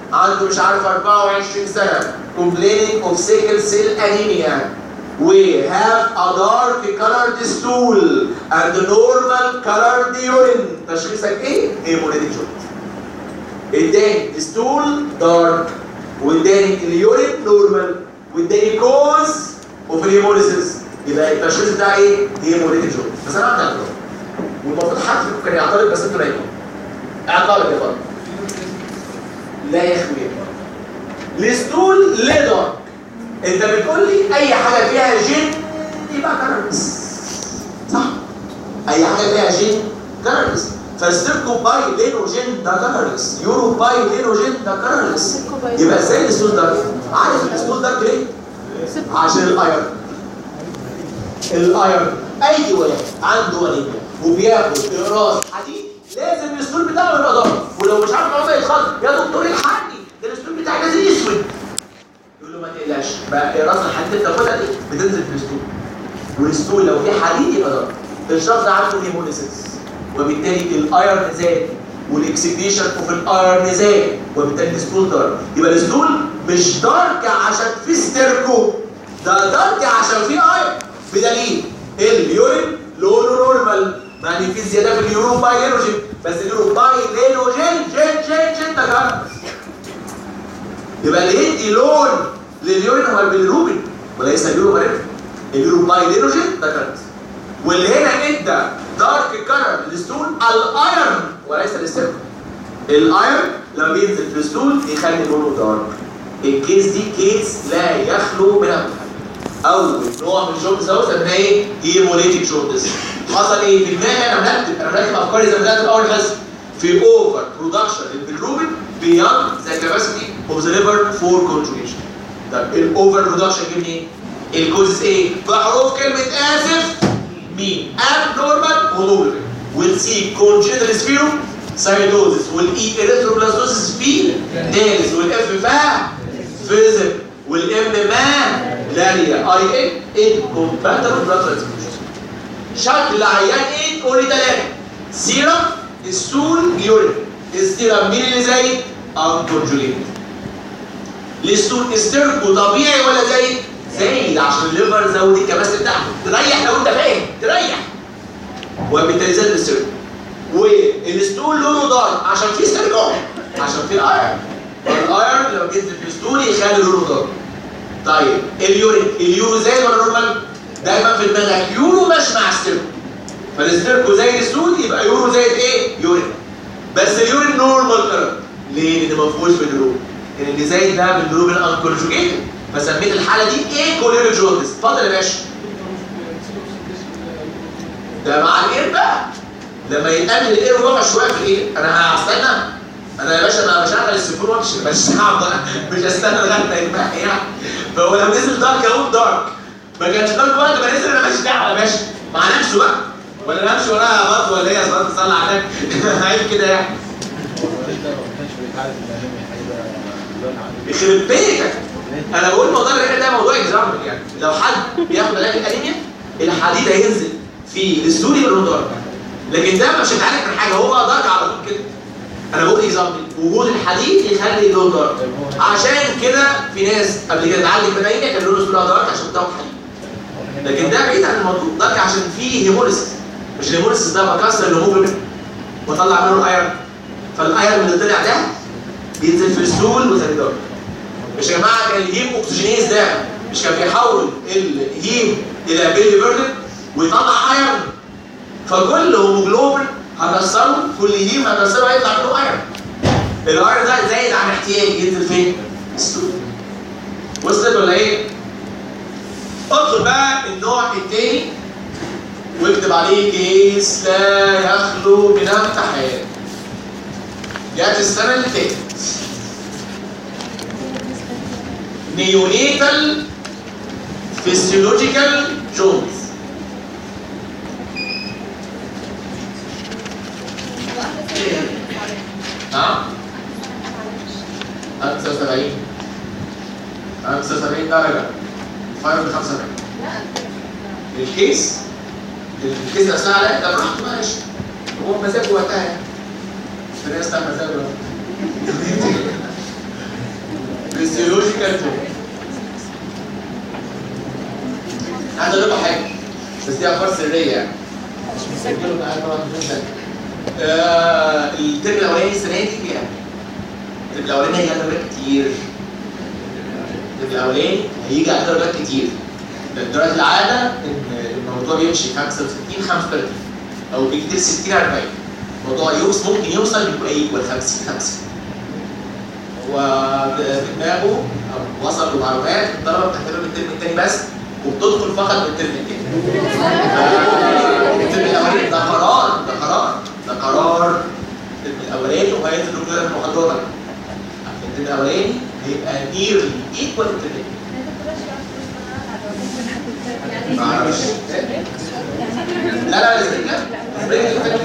S1: عنده مش عارف 24 سنه complaining of sickle cell anemia we have a dark colored stool and normal colored urine تشخيصك ايه؟ هيموليتيك جوينت اداني ستول دارك واداني اليورين نورمال واداني كوز اوف الهيموليسيس يبقى التشخيص بتاع ايه؟ هيموليتيك جوينت بس انا عندي اعتراض والمفروض حد فيكم كان يعترض بس انتوا نايمين اعترض يا فندم لا يا اخويا الستول ليه دارك انت بتقول لي اي حاجه فيها جين يبقى كارنس صح اي حاجه فيها جين كارنس فالسيركو باي لينوجين ده كارنس يورو باي لينوجين ده كارنس يبقى ازاي الستول دارك عارف الستول دارك ليه عشان الايرن الايرن اي ولد عنده وليد وبياخد اقراص حديد لازم الستول بتاعه يبقى دارك ولو مش عارف العمر يتخض يا دكتور الحقني ده الستول بتاعي لازم يسود يقول له ما تقلقش بقى راس الحديد اللي بتاخدها دي بتنزل في الستول والستول لو في حديد يبقى دارك الشخص ده عنده هيموليسيس وبالتالي الايرن زاد والاكسكريشن اوف الايرن زاد وبالتالي الستول دارك يبقى الستول مش دارك عشان في ستيركو ده دارك عشان في ايرن بدليل اليورين لونه نورمال يعني في زياده في اليورو باي لينوجين بس اليورو باي لينوجين جين جين جين ده كارنس يبقى اللي يدي لون لليورين هو البيليروبين وليس اليورو مارين اليورو باي لينوجين ده كارنس واللي هنا ادى دارك كلر للستول الايرن وليس الستيركو الايرن لما بينزل في الستول يخلي لونه دارك الكيس دي كيس لا يخلو من الامتحان اول نوع من الجوندس دوت سميناه ايه؟ هيموليتيك جوندس حصل ايه؟ في دماغي انا مرتب انا مرتب افكاري زي ما بدات الاول بس في اوفر برودكشن للبيلروبين بياند ذا كاباسيتي اوف ذا ليفر فور كونجوجيشن طب الاوفر برودكشن جه منين؟ الكوزز ايه؟ بحروف كلمه اسف مين؟ اب نورمال هيموجلوبين والسي كونجنتال سبيرو سايتوزس والاي اريثروبلاستوسيس في دالس والاف فا فيزم والام ما لاريا اي ايه ايه كومباتبل بلاد ترانسفيوجن شكل عيان ايه قولي ثلاثه سيرم السول يورين السيرم مين اللي زايد انكونجوليت الستول استركو طبيعي ولا زايد زايد عشان الليفر زود الكباسيتي بتاعته تريح لو انت فاهم تريح وبالتالي زاد الاستركو والستول لونه دارك عشان فيه استركو عشان فيه الايرن والايرن لما بينزل في الستول يخلي لونه دارك طيب اليورين اليورو زايد ولا نورمال؟ دايما في دماغك يورو ماشي مع ستيركو فالستيركو زي السود يبقى يورو زايد ايه؟ يورين بس اليورين نورمال كلر ليه؟ لان ما فيهوش بيدروب لان اللي زايد ده بالدروب الانكونجوجيتد فسميت الحاله دي ايه كوليرو جوندس اتفضل يا باشا ده مع الاير بقى لما يتقابل الاير وهو شويه في الايه؟ انا هستنى انا يا باشا انا بشغل السيفون وامشي مش هقعد مش هستنى لغايه ما ينبقى يعني فهو لو نزل دارك اقوم دارك ما كانش دارك وقت ما نزل انا ماليش دعوه يا باشا مع نفسه بقى ولا انا امشي وراها برضه ولا هي صلاه تصلي على النبي عيب كده يعني يخرب بيتك انا بقول موضوع الرئه ده موضوع اكزامبل يعني لو حد بياخد علاج الانيميا الحديد هينزل في السوري باللون دارك لكن ده مش هيتعالج من حاجه هو بقى دارك على طول كده انا بقول اكزامبل وجود الحديد يخلي اللون دارك عشان كده في ناس قبل كده اتعالج من الانيميا كان لونه كلها دارك عشان بتاخد حديد لكن ده بعيد عن الموضوع دارك عشان فيه هيموليسيس مش الهيموليسيس ده بكسر الهيموجلوبين واطلع منه الايرن فالايرن اللي طلع ده بينزل في السول وثاني دارك مش يا جماعه كان الهيم اوكسجينيز ده مش كان بيحول الهيم الى بيلي فيردن ويطلع ايرن فكل هيموجلوبين هكسره كل هيم هكسره هيطلع منه ايرن الايرن ده زايد عن احتياج ينزل فين؟ السول وصلت ولا ايه؟ اطلب بقى النوع الثاني واكتب عليه كيس لا يخلو من امتحان جات السنه اللي فاتت نيونيتال فيسيولوجيكال جونز ها 75 75 درجه فاير ب 75 الكيس الكيس نفسها عليها ده براحته ماشي هو مزاجه وقتها يعني في ناس تعمل مزاجه فيسيولوجيكال جوب عايز اقول لكم حاجه بس دي اخبار سريه يعني سجلوا معايا طبعا مش ده. آه، الترم الاولاني السنه دي يعني الترم الاولاني هيجي على درجات كتير الترم الاولاني هيجي على درجات كتير دلوقتي العاده ان الموضوع بيمشي 65 35 او بكتير 60 40 الموضوع يوصل ممكن يوصل يبقى ايكوال 50 50 هو في دماغه او وصل لمعلومات الطلبه بتحترم الترم الثاني بس وبتدخل فقط من الترم الثاني الترم الاولاني ده قرار ده قرار ده قرار الترم الاولاني وهينزل دكتور المحاضرات الترم الاولاني هيبقى نيرلي ايكوال الترم الثاني ما اعرفش لا لا لا لا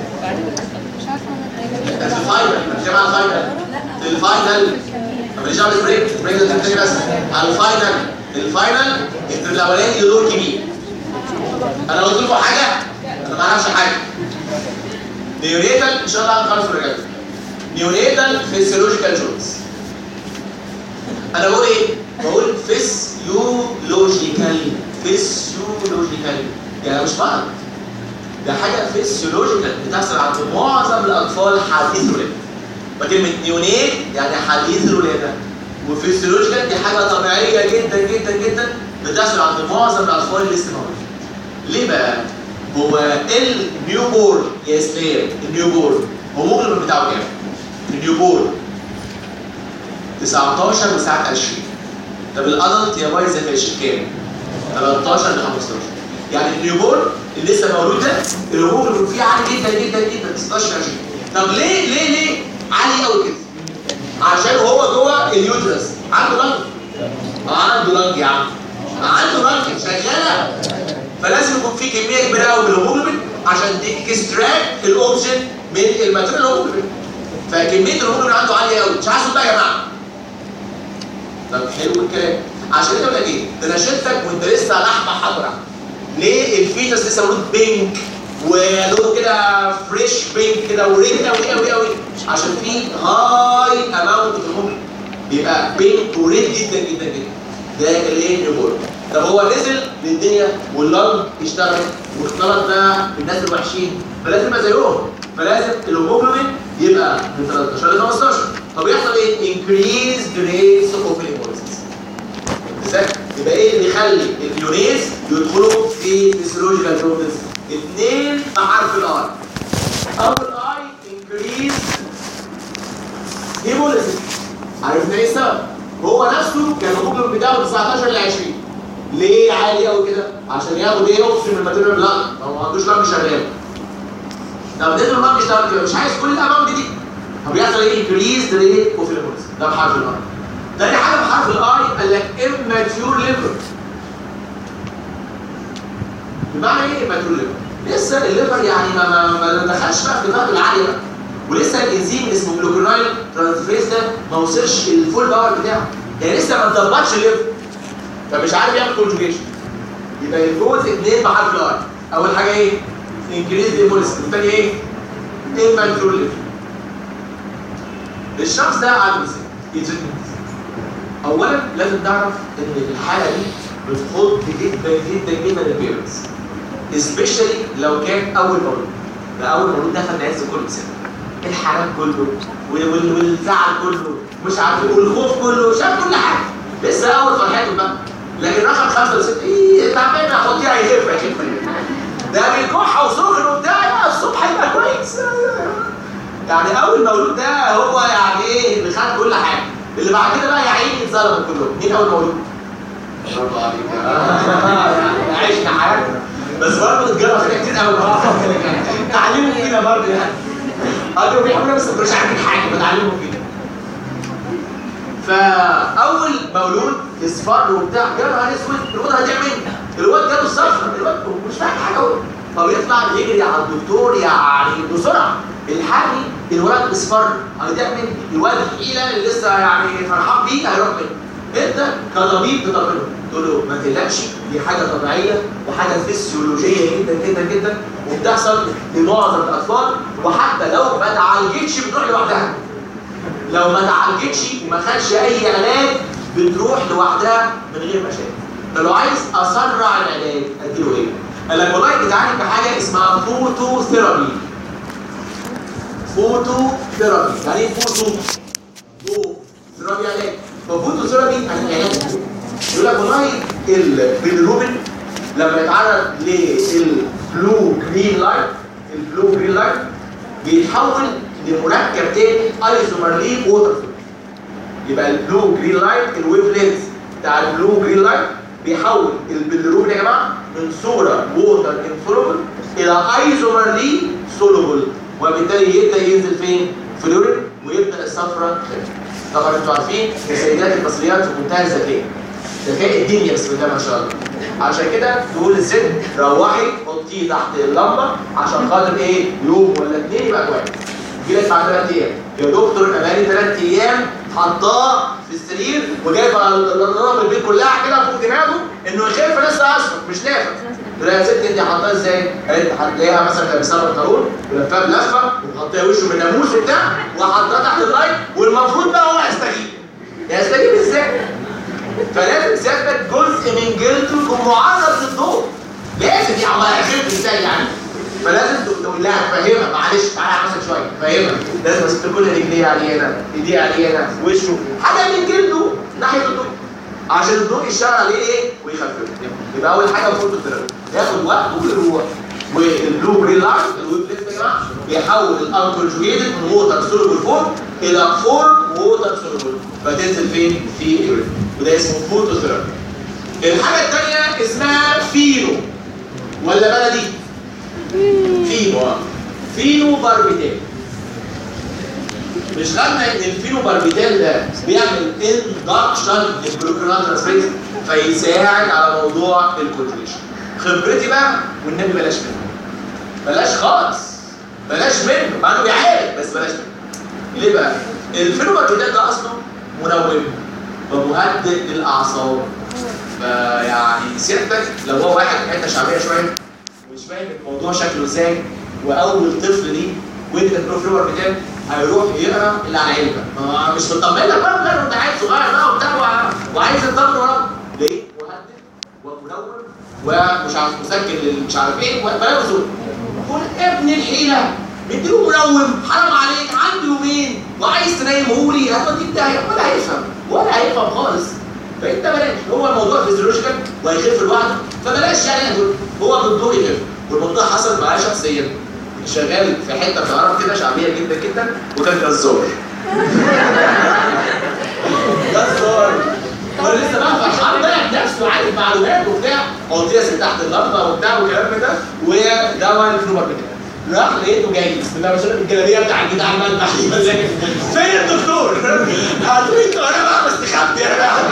S1: ده في الفاينل مش على الفاينل في الفاينل طب ماليش دعوه بالبريك البريك ده تاني بس على الفاينل الفاينل الترم الاولاني له دور كبير انا قلت لكم حاجه انا ما اعرفش حاجه نيونيتال ان شاء الله هنخلص الرجال نيونيتال فيسيولوجيكال جونز انا بقول ايه؟ بقول فيسيولوجيكال فيسيولوجيكال يعني مش مرض ده حاجه فيسيولوجيكال بتحصل عند معظم الاطفال حديث الولاده وكلمه نيونيت يعني حديث الولاده وفيسيولوجيكال دي حاجه طبيعيه جدا جدا جدا بتحصل عند معظم الاطفال اللي لسه مولودين ليه بقى؟ هو النيو بورن يا اسلام النيو بورن هو مغلب بتاعه كام؟ النيو بورن 19 وساعات 20 طب الادلت يا بايظ يا فاشل كام؟ 13 ل 15 يعني النيوبورن اللي لسه مولود ده الهيموجلوبين فيه عالي جدا جدا جدا 16 20 طب ليه ليه ليه عالي قوي كده؟ عشان هو جوه اليوترس عنده لنج عنده لنج يا عم عنده لنج شغاله فلازم يكون في كميه كبيره قوي من الهيموجلوبين عشان تكستراكت الاوكسجين من الماتيريال الهيموجلوبين فكميه الهيموجلوبين عنده عاليه قوي مش عايز بقى يا جماعه طب حلو الكلام عشان كده بقول لك ايه ده انا شفتك وانت لسه لحمه حمراء ليه الفيتس لسه مولود بينك ولونه كده فريش بينك كده وريد قوي قوي قوي عشان في هاي اماونت في الهرمون بيبقى بينك وريد جدا جدا جدا ده الايه نيوبورن طب هو نزل للدنيا واللنج اشتغل واختلط بقى بالناس الوحشين فلازم يبقى زيهم فلازم الهيموجلوبين يبقى من 13 ل 15 طب يحصل ايه؟ increased rates of hemolysis ازاي؟ يبقى ايه اللي يخلي اليونيز يدخلوا في فيسيولوجيكال بروبلمز؟ اثنين بحرف الاي. اول اي انكريز هيموليسيس. عرفنا ايه السبب؟ هو نفسه كان الهيموجلوبين بتاعه 19 ل 20. ليه عالي قوي كده؟ عشان ياخد ايه اكسجين من الماتيريال بلانك، هو ما عندوش لانج شغال. طب نزل اللانج اشتغل كده مش عايز كل الاماونت دي. طب يحصل ايه؟ انكريز ريت اوف هيموليسيس. ده بحرف الاي. تاني حاجه بحرف الاي قال لك immature liver بمعنى ايه immature liver؟ لسه الليفر يعني ما ما ما دخلش بقى في دماغ العاليه بقى ولسه الانزيم اللي اسمه جلوكونايل ترانسفيريز ده ما وصلش الفول باور بتاعه يعني لسه ما اتظبطش الليفر فمش عارف يعمل كونجوجيشن يبقى الجوز اثنين بحرف الاي اول حاجه ايه؟ انكريز هيموليسيس الثاني ايه؟ immature liver الشخص ده عنده ازاي؟ يتريتمنت اولا لازم نعرف ان الحاله دي بتخض جدا جدا جدا البيرنتس سبيشالي لو كان اول مولود ده اول مولود دخل عز كل سنه الحرام كله وال- وال- والزعل كله مش عارف إيه، والخوف كله شاف كل حاجه لسه اول فرحته بقى لكن رقم خمسه وسته ايه تعبان هحطيها يخف يخف ده بالكحه وسخن وبتاع لا الصبح يبقى كويس يعني اول مولود ده هو يعني ايه اللي خد كل حاجه اللي بعد كده بقى يا عيني اتظلموا كلهم مين اول مولود؟ برافو عليك يعني عشنا حياتنا بس برضه اتجرى فينا كتير قوي تعليمهم فينا برضه يعني قالوا بيحبونا بس مش عارفين حاجه بتعلمهم فينا فاول مولود اصفر وبتاع يا نهار اسود الواد هتعمل الواد جاله الصفر الواد مش فاهم حاجه هو فبيطلع يجري على الدكتور يعني بسرعه الحقني الولد اصفر هتعمل الواد الحيله اللي لسه يعني فرحان بيه هيروح منه انت كطبيب تطمنه تقول له ما تقلقش دي حاجه طبيعيه وحاجه فسيولوجيه جدا جدا جدا وبتحصل لمعظم الاطفال وحتى لو ما اتعالجتش بتروح لوحدها لو ما تعالجتش وما خدش اي علاج بتروح لوحدها من غير مشاكل طب لو عايز اسرع العلاج اديله ايه؟ قال لك والله بتعالج بحاجه اسمها فوتو ثيرابي فوتو ثيرابي يعني ايه فوتو؟ فوتو ثيرابي علاج ففوتو ثيرابي يعني علاج يقول لك والله البيلروبين لما يتعرض للبلو جرين لايت البلو جرين لايت بيتحول لمركب تاني ايزومرلين ووتر يبقى البلو جرين لايت الويف لينز بتاع البلو جرين لايت بيحول البيلروبين يا جماعه من صوره ووتر انسولوبل الى ايزومرلين سولوبل وبالتالي يبدا ينزل فين؟ في اليورين ويبدا الصفرة طبعا انتوا عارفين السيدات المصريات في منتهى الذكاء ذكاء الدنيا بسم الله ما شاء الله عشان كده تقول للست روحي حطيه تحت اللمبه عشان خاطر ايه يوم ولا اتنين يبقى كويس يجي لك بعد ثلاث ايام يا دكتور انا بقالي ثلاث ايام حطاه في السرير وجايب الرابط البيت كلها كده فوق دماغه انه يخف لسه اصفر مش نافع تقول يا ست انت حطاه ازاي؟ قالت هتلاقيها مثلا لابسها بنطلون ولفها بلفه ومغطيه وشه من ناموس وبتاع وحطاه تحت اللايت والمفروض بقى هو يستجيب يستجيب ازاي؟ فلازم سيادتك جزء من جلده يكون معرض للضوء لازم يا الله يخف ازاي يعني فلازم تقول لها تفهمها معلش تعالى مثلا شويه فهمها لازم بس كل رجليه علينا ايديه علينا وشه حاجه من جلده ناحيه الضوء عشان الضوء يشتغل عليه ايه ويخففه يبقى اول حاجه فوتو ثيرابي ياخد وقت ويروح والبلو جرين لايت الويب ليفت يا جماعه بيحول الانكونجوجيتد من ووتر سولوبل فورم الى فورم ووتر سولوبل فتنزل فين؟ في اليورين وده اسمه فوتو ثيرابي الحاجه الثانيه اسمها فينو ولا بلدي؟ فينو اه فينو باربيتال مش خدنا ان الفينو باربيتال ده بيعمل اندكشن للجلوكرونال ترانسفيرز فيساعد على موضوع الكونجوجيشن خبرتي بقى والنبي بلاش منه بلاش خالص بلاش منه مع انه بيعالج بس بلاش منه ليه بقى؟ الفينو باربيتال ده اصلا منوم ومهدئ للاعصاب فيعني سيادتك لو هو واحد في حته شعبيه شويه مش فاهم الموضوع شكله ازاي واول طفل ليه وانت البروفيور بتاعك هيروح يقرا اللي على علبه ما مش مطمن لك بقى غير انت عيل صغير بقى وبتاع وعايز تطمن ورا ليه؟ مهدئ ومنور ومش عارف مسجل مش عارف ايه وبلاوي زول قول ابن الحيله مديله منوم حرام عليك عندي يومين وعايز تنيمه لي هتوديك داهيه ولا هيفهم ولا هيفهم خالص فانت بلاش هو الموضوع فيزيولوجيكال وهيخف لوحده فبلاش يعني هو بالدور يخف والموضوع حصل معايا شخصيا شغال في حته في العرب كده شعبيه جدا جدا وكان جزار جزار وانا لسه بقى فرحان بقى بنفسه وعارف معلومات وبتاع قلت تحت اللمبه وبتاع والكلام ده ودواء الفلوبر بتاعه راح لقيته جاي بسم الله ما شاء الله الجلابيه بتاع الجدع عمال بحكي مزاجك فين الدكتور؟ هتقولي انا بقى مستخبي انا بقى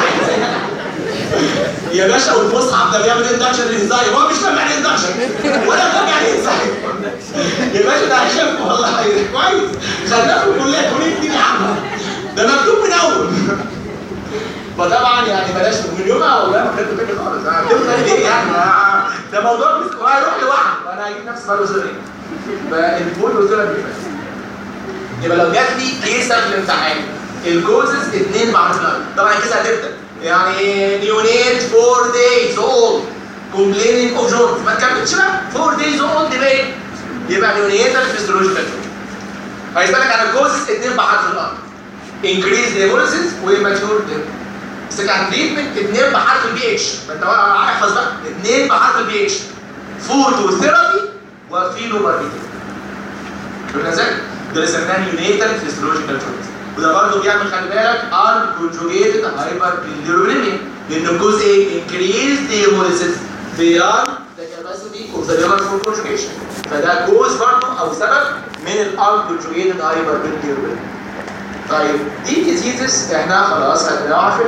S1: يا باشا والمصحف ده بيعمل اندكشن للزاي هو مش فاهم يعني اندكشن ولا فاهم يعني ايه زاي يا باشا ده هيخف والله كويس خدناه في الكليه كليه الدين عامه ده مكتوب من اول فطبعا يعني بلاش من يومها والله ما خدت فكره خالص انا كنت ايه يعني ده موضوع هيروح لوحده وانا هجيب نفسي بقى له فالفول قلت لك يبقى لو جات لي كيسه في الامتحان الكوزز اثنين بعد طبعا الكيسه هتبدا يعني نيونيت فور دايز اولد كومبليننج اوف جونز ما تكملش بقى فور دايز اولد باين يبقى نيونيتال فيزيولوجيكال هيسالك على الكوزز اثنين بحرف الار انكريز هيموليسيس وماتيور سكند تريتمنت اثنين بحرف البي اتش ما انت احفظ بقى اثنين بحرف البي اتش فوتو ثيرابي وفيلو باربيتين قلنا ازاي؟ ده سميناه يونيتال فيزيولوجيكال ترومز وده برضه بيعمل خلي بالك ان كونجوجيتد هايبر بيليروبينيميا لان الجزء ايه؟ انكريز دي هيموليسيس بيان ذا كاباسيتي اوف ذا ليفر فور كونجوجيشن فده جوز برضه او سبب من الان كونجوجيتد هايبر بيليروبينيميا طيب دي ديزيزز احنا خلاص خدناها عارفين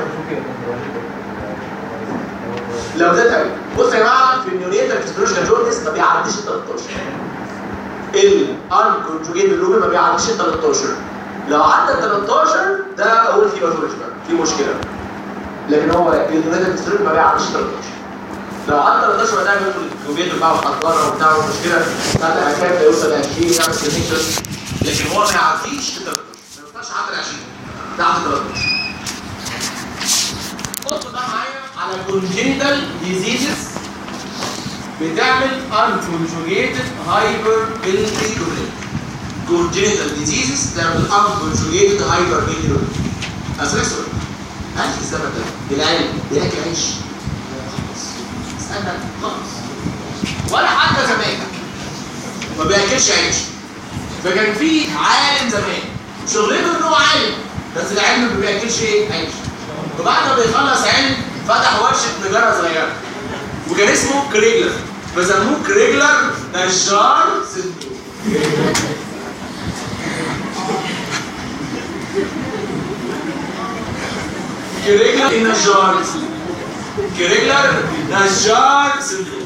S1: لو زاد قوي بصوا يا جماعه في النيونيتال فيزيولوجيكال جوردس ما بيعديش ال 13 الانكونجوجيت اللوبي ما بيعديش ال 13 لو عدى ال 13 ده اقول في باثولوجي في مشكله لكن هو النيونيتال فيزيولوجي ما بيعديش ال 13 لو عدى 13 بقى نعمل الجوبيت بقى وحضاره وبتاع ومشكله بتاعت العكايه يوصل ل 20 يعمل سيلكشن لكن هو ما يعديش ال 13 ما ينفعش عدى ال 20 تحت 13 بصوا بقى معايا على congenital diseases بتعمل unconjugated hyperbilirubinemia congenital diseases تعمل unconjugated hyperbilirubinemia أسألك سؤال هل في الزمن ده العلم بياكل عيش؟ استنى خالص ولا حتى زمان ما بياكلش عيش فكان في عالم زمان شغلته ان هو عالم بس العلم ما بياكلش ايه عيش وبعد ما بيخلص علم فتح ورشه نجاره صغيره وكان اسمه كريجلر فسموه كريجلر نجار سندروم كريجلر نجار كريجلر نجار سندروم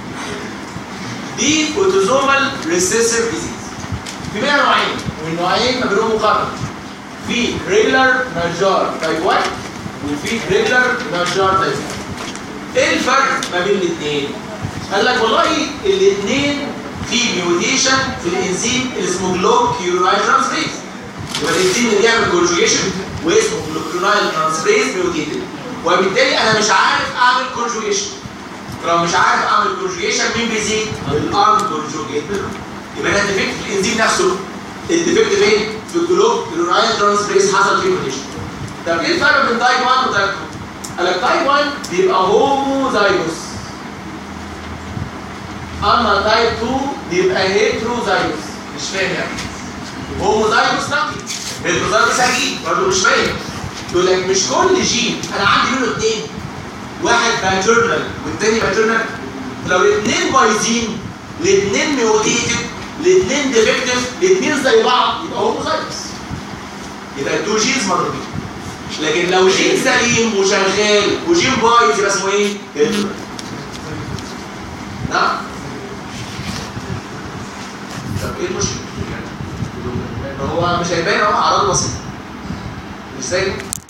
S1: دي اوتوزومال ريسيسيف ديزيز في منها نوعين والنوعين ما بينهم مقارنه في كريجلر نجار تايب 1 وفي كريجلر نجار تايب 2 ايه الفرق ما بين الاثنين؟ قال لك والله الاثنين في ميوتيشن في الانزيم اللي اسمه جلوكيورايل ترانسفيز يبقى الانزيم اللي بيعمل كونجوجيشن واسمه جلوكيورايل ترانسفيز ميوتيتد وبالتالي انا مش عارف اعمل كونجوجيشن لو مش عارف اعمل كونجوجيشن مين بيزيد؟ الان كونجوجيتد يبقى ده ديفكت في الانزيم نفسه الديفكت فين؟ في الجلوكيورايل ترانسفيز حصل فيه ميوتيشن طب ايه الفرق بين تايب 1 وتايب 2؟ قال لك تايب 1 بيبقى هوموزايجوس اما تايب 2 بيبقى هيتروزايجوس مش فاهم يعني هوموزايجوس نقي هيتروزايجوس هجين برضه مش فاهم يقول لك مش كل جين انا عندي منه اثنين واحد باترنال والتاني باترنال لو الاثنين بايظين الاثنين ميوتيتد الاثنين ديفكتيف الاثنين زي بعض يبقى هوموزايجوس يبقى التو جينز مضروبين لكن لو جين سليم وشغال وجين بايظ يبقى اسمه ايه؟ هيترو نعم طب ايه المشكله؟ ما هو مش هيبان اهو اعراض بسيطه مش زي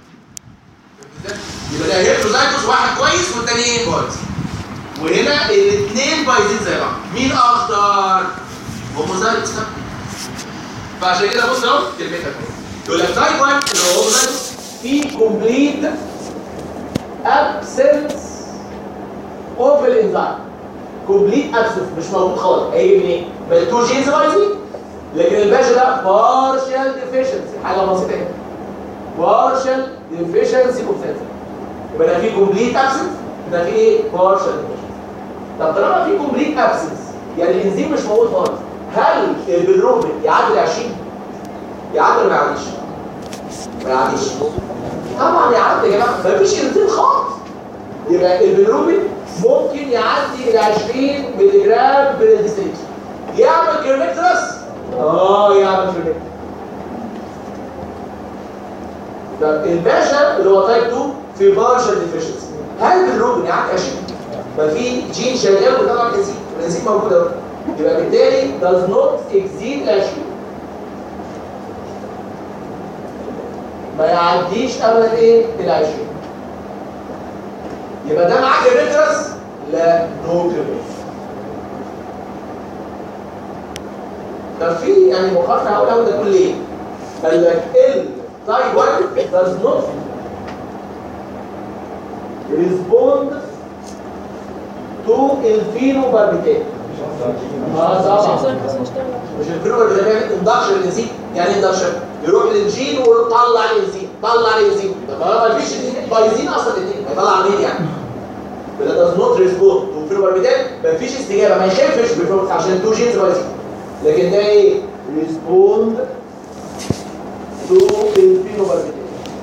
S1: يبقى ده هيتروزايتوس واحد كويس والتاني ايه بايظ وهنا الاثنين بايظين زي بعض مين اخطر؟ هوموزايتوس فعشان كده بص اهو كلمتك يقول لك تايب 1 اللي هو هوموزايتوس في complete absence of الانزيم complete absence مش موجود خالص هيجي منين؟ من التو جينز بايظين لكن الباشا ده partial deficiency حاجه بسيطه اهي partial deficiency of sensor يبقى ده في complete absence ده في ايه؟ partial deficiency طب طالما في complete absence يعني الانزيم مش موجود خالص هل البلروبين يعدي ال 20 يعدي ولا ما يعديش؟ ما يعديش طبعا يعدي يا جماعه مفيش انزيم خالص يبقى البلروبين ممكن يعدي ال 20 مللي جرام بالديستريكت يعمل كيرمكترس اه يعمل كيرمكترس طب الباشا اللي هو تايب 2 في بارشل ديفيشنسي هل بالروبين يعدي 20 ما في جين شغال وطبعا الانزيم الانزيم موجود اهو يبقى بالتالي does not exceed 20 ما يعديش ابدا ايه ال 20 يبقى ده معاه كريترس لا نو كريترس طب في يعني مقاطعه هقول اول ده كل ايه قال لك ال تايب 1 does not respond to الفينوباربيتات اه طبعا مش الفينوبر ده بيعمل اندكشن للانزيم يعني اندكشن يروح للجين ويطلع الانزيم طلع الانزيم طب ما فيش بايظين اصلا الاثنين هيطلع منين يعني ده داز نوت ريسبوند تو فينوباربيتات ما فيش استجابه ما يشافش بالفينوباربيتات عشان التو جينز بايظين لكن ده ايه ريسبوند تو الفينوباربيتات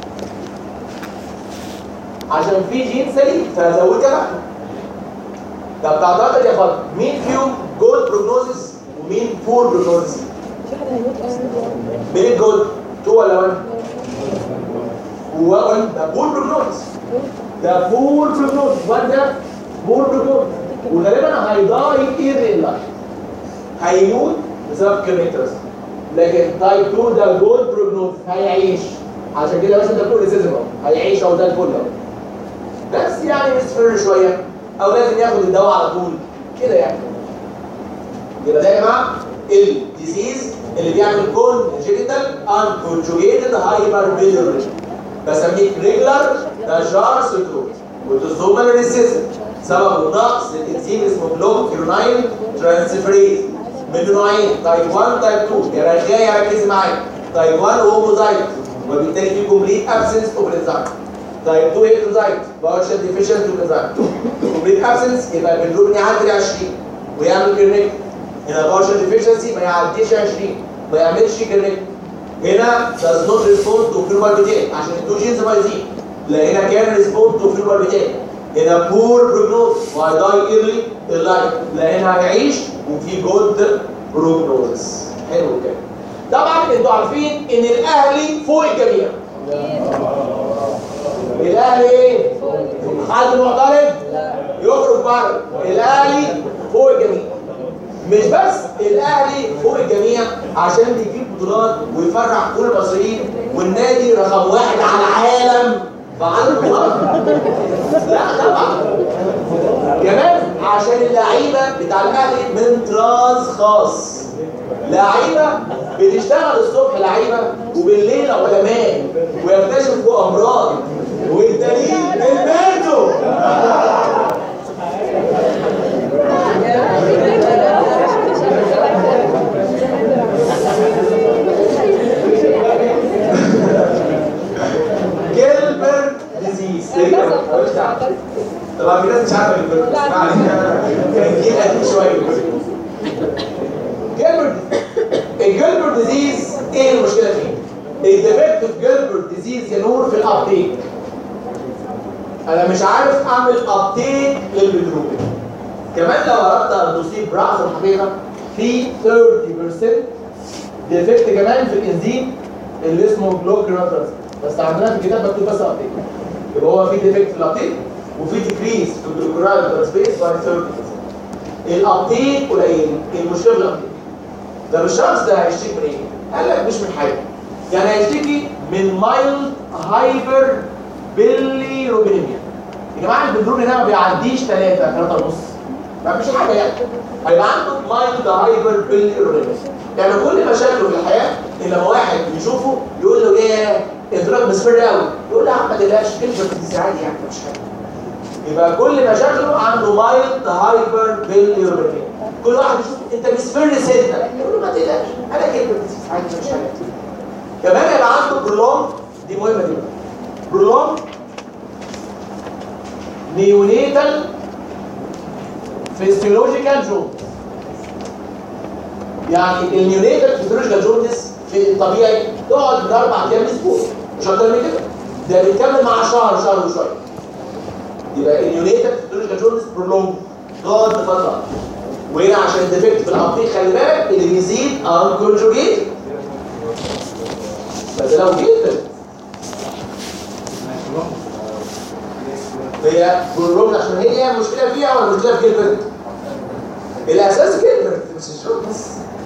S1: عشان في جين سليم فزود كمان طب تعتقد يا فاطمه مين فيهم جود بروجنوزس ومين بور بروجنوزس
S2: في حد هيموت اصلا
S1: مين الجود 2 ولا 1 هو 1 ده بور بروجنوزس ده بور بروجنوزس 1 ده بور بروجنوزس وغالبا هيضايق ايه لايف هيموت بسبب كيميترس لكن تايب 2 ده جود بروجنوزس هيعيش عشان كده بس انت بتقول ريسيزم هيعيش او ده الفل اهو بس يعني مصفر شويه او لازم ياخد الدواء على طول كده يعني يبقى ده يا جماعه الديزيز اللي بيعمل congenital unconjugated hyperbilirubinemia بسميه ريجلر نجار سندروم وتوزومال ريسيسيف سببه نقص الانزيم اسمه جلوكيرونايل ترانسفريز من نوعين تايب 1 تايب 2 يا رجاء يا ركز معايا تايب 1 هوموزايت وبالتالي في كومبليت ابسنس اوف انزيم تايب 2 هيتروزايت بارشل ديفيشنت اوف انزيم كومبليت ابسنس يبقى البنلوبين يعدي 20 ويعمل كيرنيك هنا بارشل ديفيشنسي ما يعديش 20 ما يعملش كيرنيك هنا does not respond to pure barbital عشان التو جينز بايظين لا هنا كان respond to pure barbital هنا poor prognosis وهيداي early in life لا هنا هيعيش وفي good prognosis حلو كده طبعا انتوا عارفين ان الاهلي فوق الجميع الاهلي ايه؟ حد معترض؟ يخرج بره الاهلي فوق الجميع مش بس الاهلي فوق الجميع عشان بيجيب بطولات ويفرح كل المصريين والنادي رقم واحد على العالم فعنده بطولات لا طبعا كمان عشان اللعيبه بتاع الاهلي من طراز خاص لعيبه بتشتغل الصبح لعيبه وبالليل علماء ويكتشفوا امراض والدليل الماتو جيلبرت ديزيز طبعا في ناس مش عارفه جيلبرت بس ما علينا كان جيل قديم شويه جيلبرت الجيلبرت ديزيز ايه المشكله فيه؟ الديفكت في جيلبرت ديزيز يا نور في الابديت انا مش عارف اعمل ابديت للبيدروبين كمان لو اردت ان تصيب راس الحقيقه في 30% ديفكت كمان في الانزيم اللي اسمه جلوكيراترز بس عندنا في الكتاب مكتوب بس ابديت يبقى هو في ديفكت في الابديت وفي ديكريز في الجلوكيراترز بيس باي 30% الابديت قليل المشكله في الابديت طب الشخص ده هيشتكي من ايه؟ قال لك مش من حاجه يعني هيشتكي من مايلد هايبر بيلي روبينيميا يا جماعه البلوري ده ما بيعديش 3 3 ونص ما فيش حاجه يعني هيبقى عنده مايلد هايبر بيلي روبينيميا يعني كل مشاكله في الحياه ان لما واحد يشوفه يقول له ايه انت راجل مصفر قوي يقول له يا عم ما تقلقش كلمه دي عادي يعني مش حاجه يبقى كل مشاكله عنده مايلد هايبر بيلي روبينيميا كل واحد يشوف انت مصفر سنه يقول له ما تقلقش انا كلمه دي عادي مش حاجه كمان يبقى عنده برولونج دي مهمه دي برولونج نيونيتال فيسيولوجيكال جون يعني النيونيتال فيسيولوجيكال جوندس في الطبيعي تقعد من اربع ايام اسبوع مش اكتر من كده ده بيكمل مع شهر شهر وشويه يبقى النيونيتال فيسيولوجيكال جوندس برولونج تقعد فتره وهنا عشان الديفكت في الابطيق خلي بالك اللي بيزيد ان كونجوجيت بس لو جيت هي برولونج عشان هي المشكله فيها ولا المشكله في جيلبرت؟ الاساس جيلبرت مش الشغل بس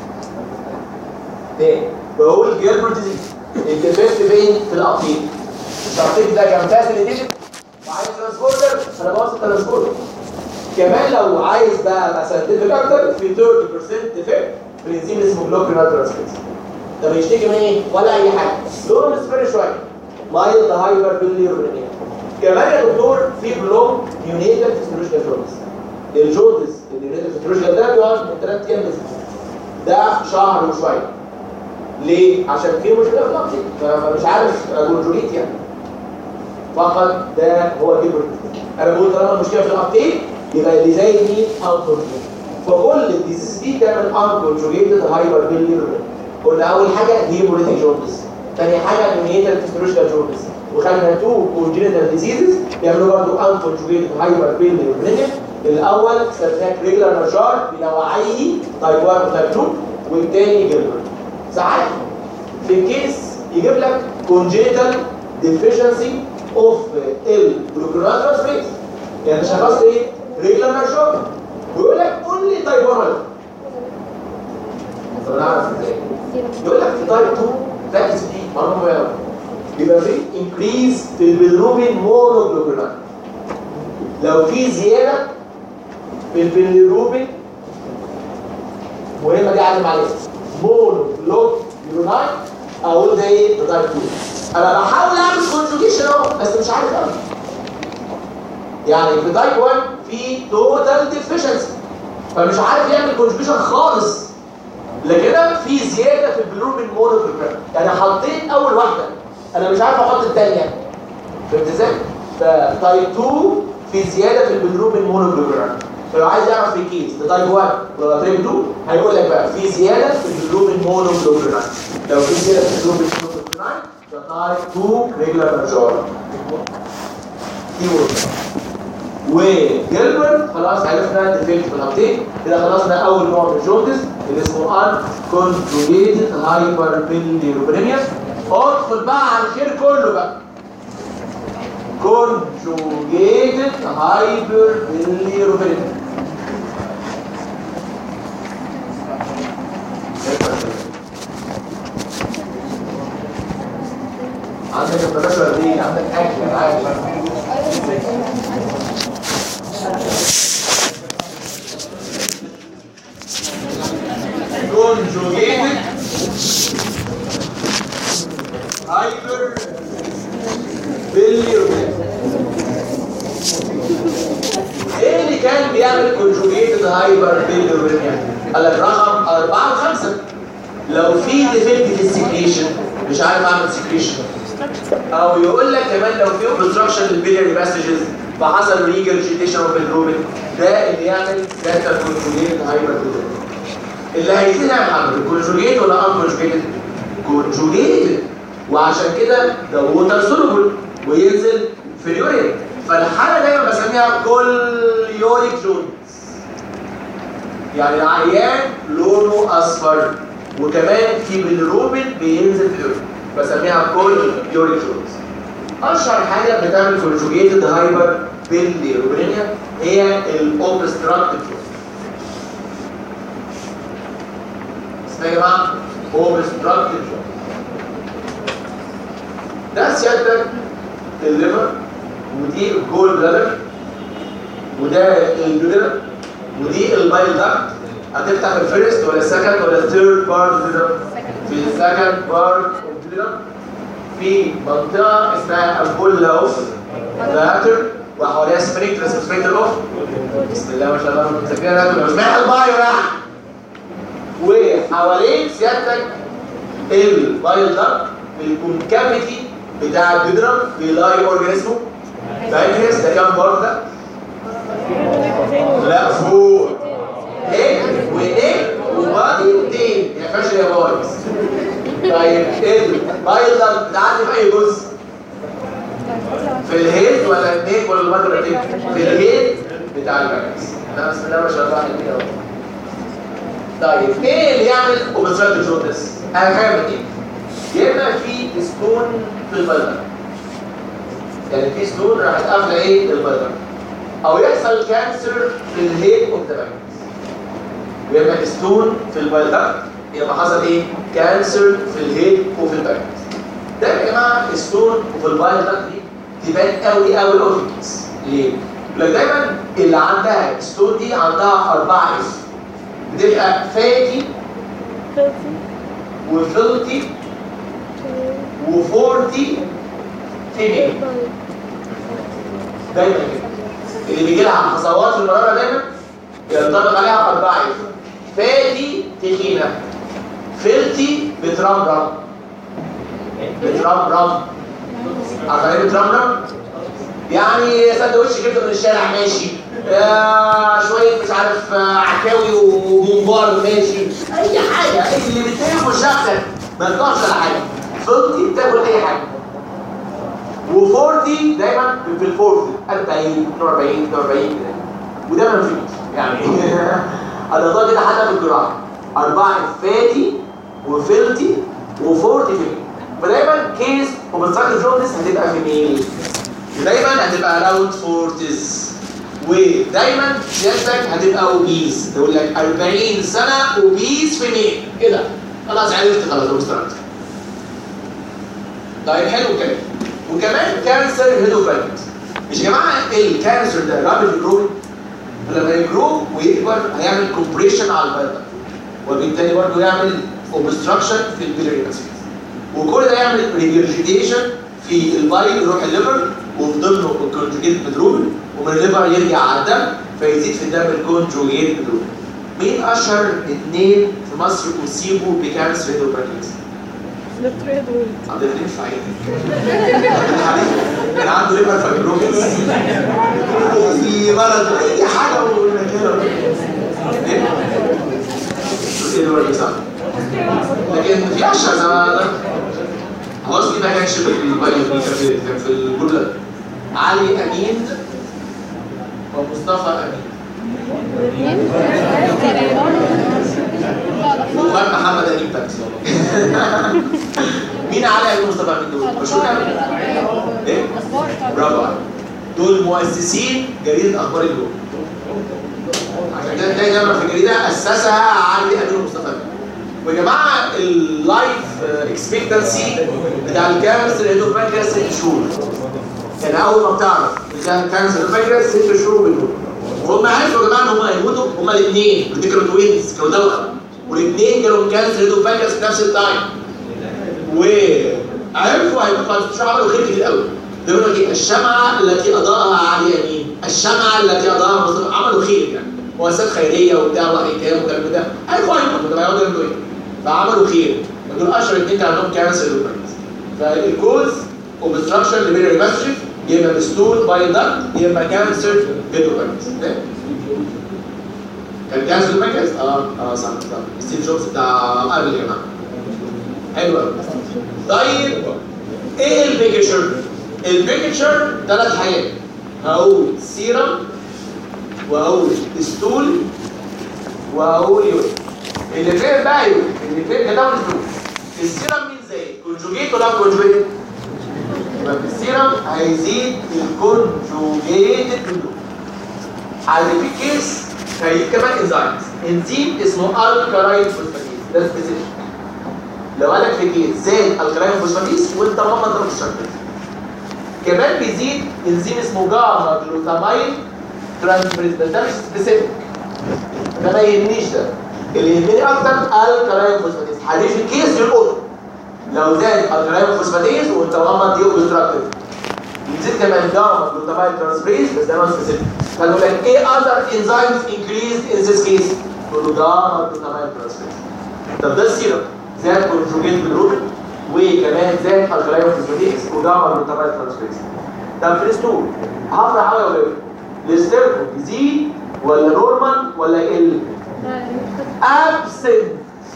S1: تاني بقول جيلبرت دي الديفكت فين في الابطيق الابطيق ده كان فاسيليتيشن وعايز ترانسبورتر انا بوصل ترانسبورتر كمان لو عايز بقى ابقى ساينتفك اكتر في 30% ديفكت في الانزيم اللي اسمه جلوكرينال ترانسكريبشن ده بيشتكي من ايه ولا اي حاجه لونه مصفر شويه مايلد هايبر بيليورينيا كمان يا دكتور في بلوم يونيتال فيسيولوجيكال جوندس الجوندس اليونيتال فيسيولوجيكال ده بيقعد من 3 ايام بس ده شهر وشويه ليه؟ عشان في مشكله في الابتيك فمش عارف جونجوليت يعني فقط ده هو جيبر انا بقول طالما المشكله في الابتيك يبقى اللي زي مين انكونجوليت فكل الديزيز دي تعمل انكونجوليتد هايبر بيليورينيا قلنا اول حاجه هيموريتيك جوندس ثاني حاجه يونيتال فيسيولوجيكال جوندس وخدنا تو كونجينيتال ديزيزز بيعملوا برضه انكونجوجيتد هايبر بيليورينيا الاول سميناه ريجلر نجار بنوعيه تايب 1 وتايب 2 والثاني جيلبرت ساعات في الكيس يجيب لك كونجينيتال ديفيشنسي اوف الجلوكونات ترانسفيرز يعني شخص ايه ريجلر نجار ويقول لك قول لي تايب 1 ولا طب نعرف ازاي يقول لك في تايب 2 ركز في دي معلومه مهمه بيبقى في انكريز في البيلروبين مونوجلوبولار لو في زياده في البيلروبين مهمه دي علم عليها مونو لوك يونايت اقول ده ايه ده تايب 2 انا بحاول اعمل كونجوجيشن اهو بس مش عارف قوي يعني في تايب 1 في توتال ديفيشنسي فمش عارف يعمل كونجوجيشن خالص لكن أنا في زياده في البلوروبين مونو يعني حطيت اول واحده انا مش عارف احط الثانيه فهمت ازاي؟ فتايب 2 في زياده في البلوروبين مونوجلوبولار فلو عايز يعرف في كيس ده تايب 1 ولا تايب 2 هيقول لك بقى في زياده في البلوروبين مونوجلوبولار لو في زياده في البلوروبين مونوجلوبولار ده تايب 2 ريجولار ماجور دي وورد وجيلبرت خلاص عرفنا الديفكت والابديت كده خلصنا اول نوع من الجوندس اللي اسمه ان كونجوجيتد هايبر بيليروبينيا ادخل بقى على الخير كله بقى conjugated hyperbilirubinemia عندك البلاشة دي عندك اكل انا عارف conjugated hyper باليومين ايه اللي كان بيعمل كونجوجيتد هايبر باليومين قال لك رقم 4 و5 لو في ديفكت في السكريشن مش عارف اعمل سكريشن او يقول لك كمان لو في اوبستراكشن للبيلياري باسجز فحصل ريجرجيتيشن اوف الروبين ده اللي يعمل داتا كونجوجيتد هايبر باليومين اللي هيزيدها يا محمد كونجوجيت ولا ان كونجوجيتد كونجوجيتد وعشان كده ده ووتر سولوبل وينزل في اليورين فالحاله دايما بسميها كوليوريك جونز يعني العيان لونه اصفر وكمان في بالروبين بينزل في اليورين بسميها كوليوريك جونز اشهر حاجه بتعمل كونجوجيتد هايبر بالروبينيا هي الاوبستراكتيف جونز اسمها يا جماعه اوبستراكتيف جونز ده سيادتك الليفر ودي الجول بلادر وده الجدر ودي البايل داكت هتفتح الفيرست ولا السكند ولا الثيرد بارت في السكند بارت اوف في منطقه اسمها البولا اوف بلاتر وحواليها سبريكتر اسمه سبريكتر اوف بسم الله ما شاء الله متذكرين لو سمعت البايو راح وحوالين سيادتك البايل داكت الكونكافيتي بتاع الجدران بيلاقي اورجانيزمه بانكرياس ده كام بار ده؟ لا فوق هيك ونيك وبادي وتين يا فاشل يا بايظ طيب ايه البايل ده بتعدي في اي جزء؟ في الهيد ولا النيك ولا البادي ولا التين؟ في الهيد بتاع البانكرياس انا بسم الله ما شاء الله عليك كده طيب ايه اللي يعمل اوبستراكتيف جوندس؟ انا حاجه من ايه؟ يا اما في ستون في البلدر يعني في ستون راحت قافله ايه البلدر او يحصل كانسر في الهيد اوف ذا يا اما ستون في البلدر يا اما حصل ايه كانسر في الهيد اوف البلدر ده يا جماعه ستون في البلدر دي تبان قوي قوي قوي في الكيس ليه؟ لك دايما اللي عندها ستون دي عندها اربعه اسم بتبقى فاتي وفلتي وفورتي فيميل دايما كده اللي بيجي لها حصوات في المراره دايما ينطبق عليها اربعه فاتي تخينه فلتي بترمرم بترمرم عارفه ايه بترمرم؟ يعني سندوتش جبته من الشارع ماشي آه شويه مش عارف آه عكاوي وممبار ماشي اي حاجه اللي بتتعمل مشخص ما تطلعش على حاجه فلتي بتاكل اي حاجه وفورتي دايما في الفورتي 40 42 42 كده وده ما فيش يعني انا كده حتى في الجراحه اربعه فاتي وفلتي وفورتي في فدايما كيس وبالظبط جوندس هتبقى في ميل ودايما هتبقى اراوند فورتيز ودايما سيادتك هتبقى اوبيز يقول لك 40 سنه اوبيز في ميل كده خلاص عرفت خلاص اوبستراكت طيب حلو الكلام وكمان كانسر هيدوفالت مش يا جماعه الكانسر ده رابط جروب لما يجرو ويكبر هيعمل كومبريشن على البلد وبالتالي برضه يعمل اوبستراكشن في البيلري وكل ده يعمل ريجرجيتيشن في البايل يروح الليفر وفي ضمنه الكونجوجيت بتروبين ومن الليفر يرجع على الدم فيزيد في الدم الكونجوجيت بتروبين مين اشهر اثنين في مصر اصيبوا بكانسر هيدروباركيز؟
S2: دكتور ادوارد
S1: عبد الحليم سعيد كان عنده ليفر فايبروميز في مرض اي حاجه وقلنا كده ايه؟ ايه دول صح لكن في اشهر ده ده خلاص دي ما كانش في البايو كان في كان في الجمله علي امين ومصطفى امين وكان محمد امين بس مين علي امين ومصطفى امين دول؟ مشهور قوي ايه؟ برافو عليك دول مؤسسين جريده اخبار اليوم عشان كده تلاقي دايما في الجريده اسسها علي امين ومصطفى امين ويا جماعه اللايف اكسبكتنسي بتاع الكانسر الهيدروبانكرياس ست شهور كان اول ما بتعرف بتاع الكانسر الهيدروبانكرياس ست شهور بتموت وهم عرفوا يا جماعه ان هم هيموتوا هم الاثنين ودي كانوا توينز كانوا توأم والاثنين جالهم كانسر هيدروبانكرياس في نفس التايم وعرفوا هيبقى خلاص مش عملوا خير كتير قوي ده بيقول لك ايه الشمعه التي اضاءها علي امين الشمعه التي اضاءها مصطفى عملوا خير يعني مؤسسات خيريه وبتاع وايتام وكلام ده عرفوا هيموتوا طب هيقعدوا يعملوا ايه؟ فعملوا خير دول اشهر اثنين كان عندهم كانسر هيدروبانكرياس فالكوز اوبستراكشن لبيلري ماسجف يا اما بستول بايل داكت يا اما كانسر هيدروبانكرياس كان كانسر هيدروبانكرياس اه اه صح صح ستيف جوبز بتاع ابل يا جماعه حلو قوي طيب ايه البيكتشر؟ البيكتشر ثلاث حاجات هقول سيرم وهقول ستول وهقول يورين اللي فين بقى يورين اللي فين ده والستول السيرم مين زي كونجوجيت ولا كونجوجيت؟ يبقى في السيرم هيزيد الكونجوجيت بالدول على في كيس هيجيب كمان انزيمز انزيم اسمه الكالاين فوسفاتيز ده سبيسيفيك لو قالك في كيس زاد الكالاين فوسفاتيز وانت ما ضربتش شرط كمان بيزيد انزيم اسمه جاما جلوتامين ترانسفيريز ده مش سبيسيفيك ده ما يهمنيش ده اللي يهمني اكتر الكالاين فوسفاتيز حريف الكيس يلقطه لو زاد الكالاين فوسفاتيز وانت مغمض دي اوبستراكتيف يزيد كمان جاما جلوتامين ترانسفيريز بس ده مش سبيسيفيك فلو لك ايه other enzymes increased in this case تقول له جاما جلوتامين ترانسفيريز طب ده السيرم زاد كونجوجيت بالروبن وكمان زاد الكالاين فوسفاتيز وجاما جلوتامين ترانسفيريز طب في الستول هفرح قوي يا ولاد الاستيركو يزيد ولا نورمال ولا يقل؟ ابسنت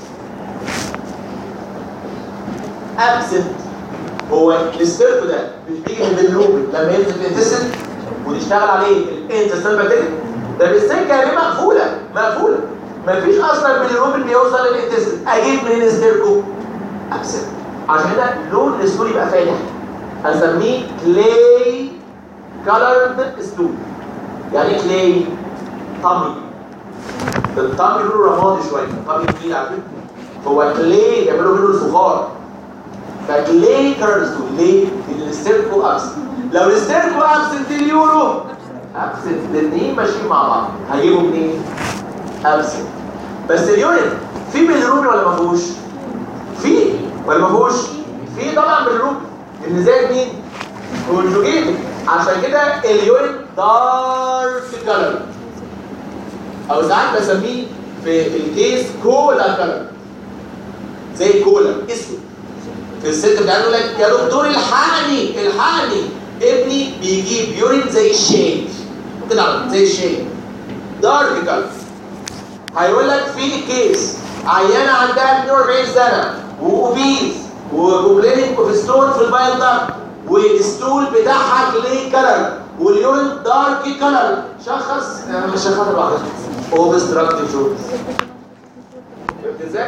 S1: ابسنت هو الاستيركو ده مش بيجي من الروبن لما ينزل في الانتستين ونشتغل عليه الانتستين بكتيريا ده بالسكه دي مقفوله مقفوله مفيش اصلا من الروبن بيوصل للانتستين اجيب منين الاستيركو؟ ابسنت عشان كده لون الستول يبقى فاتح هنسميه كلاي كولرد ستول يعني ايه كلاي طمي الطمي لونه رمادي شويه طمي تقيل على فكره هو كلاي يعملوا منه الفخار فكلاي كولرد ستول ليه؟ لان الاستيركو ابسنت لو الاستيركو ابسنت اليورو ابسنت الاثنين ماشيين مع بعض هجيبه منين؟ ابسنت بس اليورين في بالروبي ولا ما فيهوش؟ في ولا ما فيهوش؟ في طبعا بالروبي ان زائد مين؟ كونجوجيتد عشان كده اليورين دارك كلر او ساعات بسميه في الكيس كولا كلر زي الكولا اسود في الست بتاعته يقول لك يا دكتور الحقني الحقني ابني بيجيب يورين زي الشاي كده على زي الشاي دارك كلر هيقول لك في كيس عيانه عندها 42 سنه واوبيز وبوبلينيك اوف ستون في البايل دارك والستول بتاعها كلي كلر واليورين دارك كلر شخص انا مش هخاطر لوحدها اوبستراكتيف جوز فهمت ازاي؟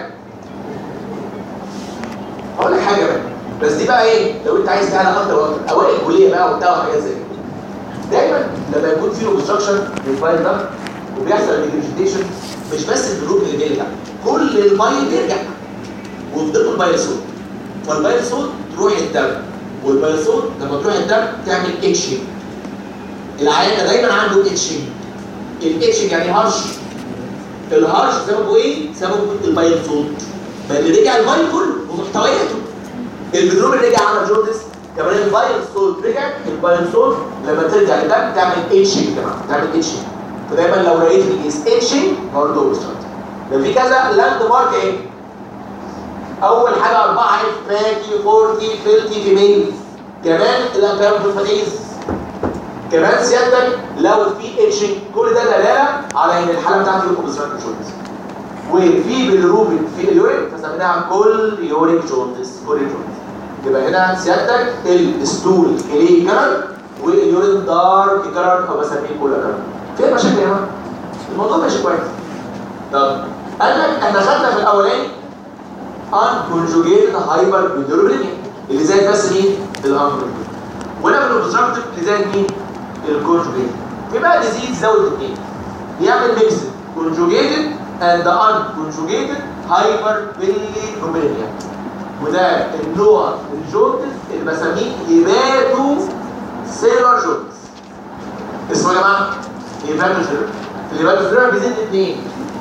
S1: هقول لك حاجه بقى بس دي بقى ايه لو انت عايز تعلى اكتر واكتر اوائل الكليه بقى وبتاع وحاجات زي كده دايما لما يكون في اوبستراكشن للفايل ده وبيحصل ريجريجيتيشن مش بس الجروب اللي بيرجع كل الميه بيرجع وفي ضمن البايلسون فالبايلسون تروح الدم والبايلسون لما تروح الدم تعمل اتشنج العيان ده دايما عنده اتشنج الاتشنج يعني هرش الهرش سببه ايه؟ سببه البايلسون ما اللي رجع الفايل كله ومحتوياته البدروم اللي رجع عمل جوردس كمان الفايل سولت رجع الفايل سولت لما ترجع للدم تعمل اتشنج يا جماعه تعمل اتشنج فدايما لو لقيت الكيس اتشنج برضه بستارت لو في كذا لاند مارك ايه اول حاجه اربعه اف فاتي فورتي فيلتي في ميل كمان الانترم في الفريز كمان سيادتك لو في اتشنج كل ده دلاله على ان الحاله بتاعتي اوبزرفنت جوندس وفي بالروبين في اليورين فسميناها كل يوريك جوندس كل جوندس يبقى هنا سيادتك الستول كلي كلر واليورين دارك كلر او بسميه كل كلر فين مشاكل يا جماعه؟ الموضوع ماشي كويس طب قال لك احنا خدنا في الاولاني unconjugated hyperbilirubinemia اللي زائد بس مين؟ الانكونجوجيتد ولا بالاوبزرفتيف اللي زائد مين؟ الكونجوجيتد يبقى ديزيز زود الاثنين يعمل ميكس conjugated and unconjugated hyperbilirubinemia وده النوع الجوندس اللي بسميه هيباتو سيلر جوندس اسمه يا جماعه هيباتو سيلر الهيباتو سيلر بيزيد اثنين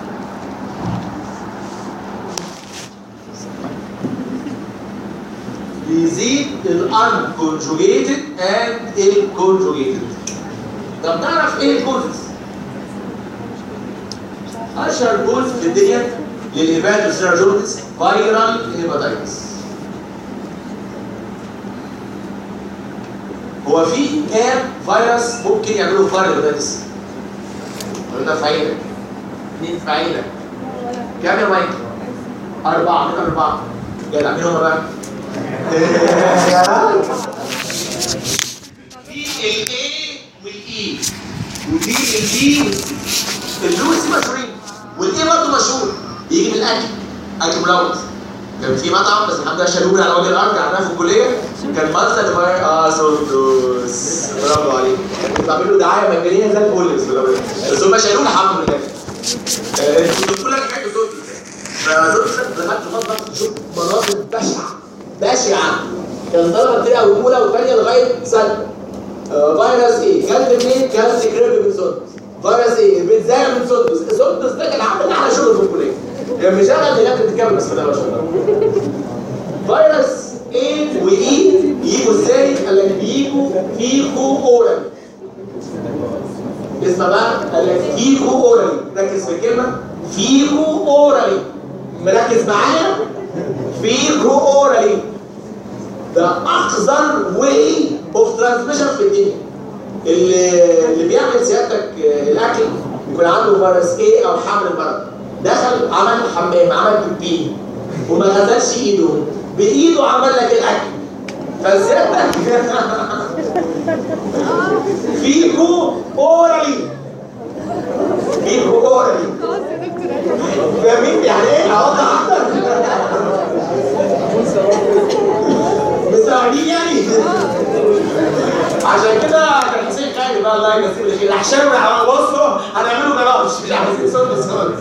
S1: بيزيد الانكونجوجيتد اند الكونجوجيتد طب نعرف ايه الكوزز اشهر كوز في الدنيا للهيباتوسيرا جوندس فايرال هيباتايتس هو في كام فيروس ممكن يعملوا فايرال هيباتايتس قلنا في عينك اثنين في عينك كام يا مايك أربعة من أربعة جدع مين هما بقى؟ في الاي والاي وفي البي اللوسي مشهورين والاي برضه مشهور بيجي من الاكل اكل ملوث كان في مطعم بس الحمد لله شالوه على وجه الارض عندنا في الكليه كان مصدر فاير اه سولدوس برافو عليك كنت بعمل له دعايه مجانيه زي الفل بسم الله الرحمن الرحيم. بس هم شالوه الحمد لله آه، كنت بقول لك حاجه سولدوس فدول دخلت مطبخ شفت مناظر بشعه بشعه كان طلبه كتير قوي اولى وثانيه لغايه سنه آه، فيروس ايه؟ كلت منين؟ كلت كريب من سودس فيروس ايه؟ بيتزايا من سودس سودس ده كان عامل احلى شغل في الكليه كان مشغل دلوقتي بتتكلم بسم الله ما شاء الله فيروس ايه واي بيجوا ازاي؟ قال لك بيجوا فيكو اورال اسمع بقى قال لك فيكو اورالي ركز في الكلمه فيكو اورالي مركز معايا فيكو اورالي ده اقذر واي اوف ترانسميشن في الدنيا اللي اللي بيعمل سيادتك آه، الاكل يكون عنده فيروس ايه او حمل المرض دخل عمل حمام عمل بيبي وما غسلش ايده بايده عمل لك الاكل فسيادتك فيكو اورالي فيكو اورالي فاهمين يعني ايه اوضح اكتر مستوعبين يعني عشان كده كان حسين خالد بقى الله يجزيه بالخير الاحشام بصوا هنعمله جراج مش عايزين صوت بس خالص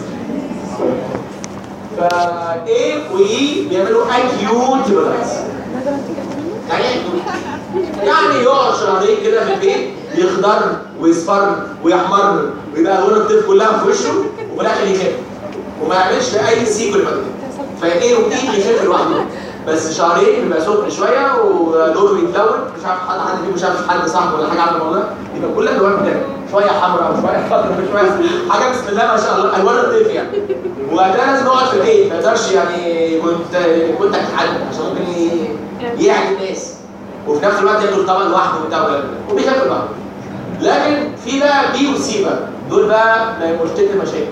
S1: فا ايه واي بيعملوا اكيوت هيباتايتس يعني ايه acute؟ يعني يقعد شهرين كده في البيت يخضر ويصفر ويحمر ويبقى الوان الطيف كلها في وشه وفي الاخر يخف وما يعملش اي سيكول بعد كده فايه وايه يخف لوحده بس شهرين بيبقى سخن شويه ولونه يتلون مش عارف حد حد فيه مش عارف حد صاحبه ولا حاجه عامل الموضوع ده يبقى كل الالوان كده شويه حمراء وشويه خضراء وشويه حاجه بسم الله ما شاء الله الوان الطيف يعني وقتها لازم نقعد في البيت ما يقدرش يعني كنت كنت حد عشان ممكن ي- يعدي الناس وفي نفس الوقت ياكل طبق لوحده وبتاع وكده وبياكل بقى لكن في بقى بي وسي بقى دول بقى ما مشكله المشاكل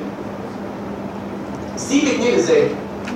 S1: سي بيتنقل ازاي؟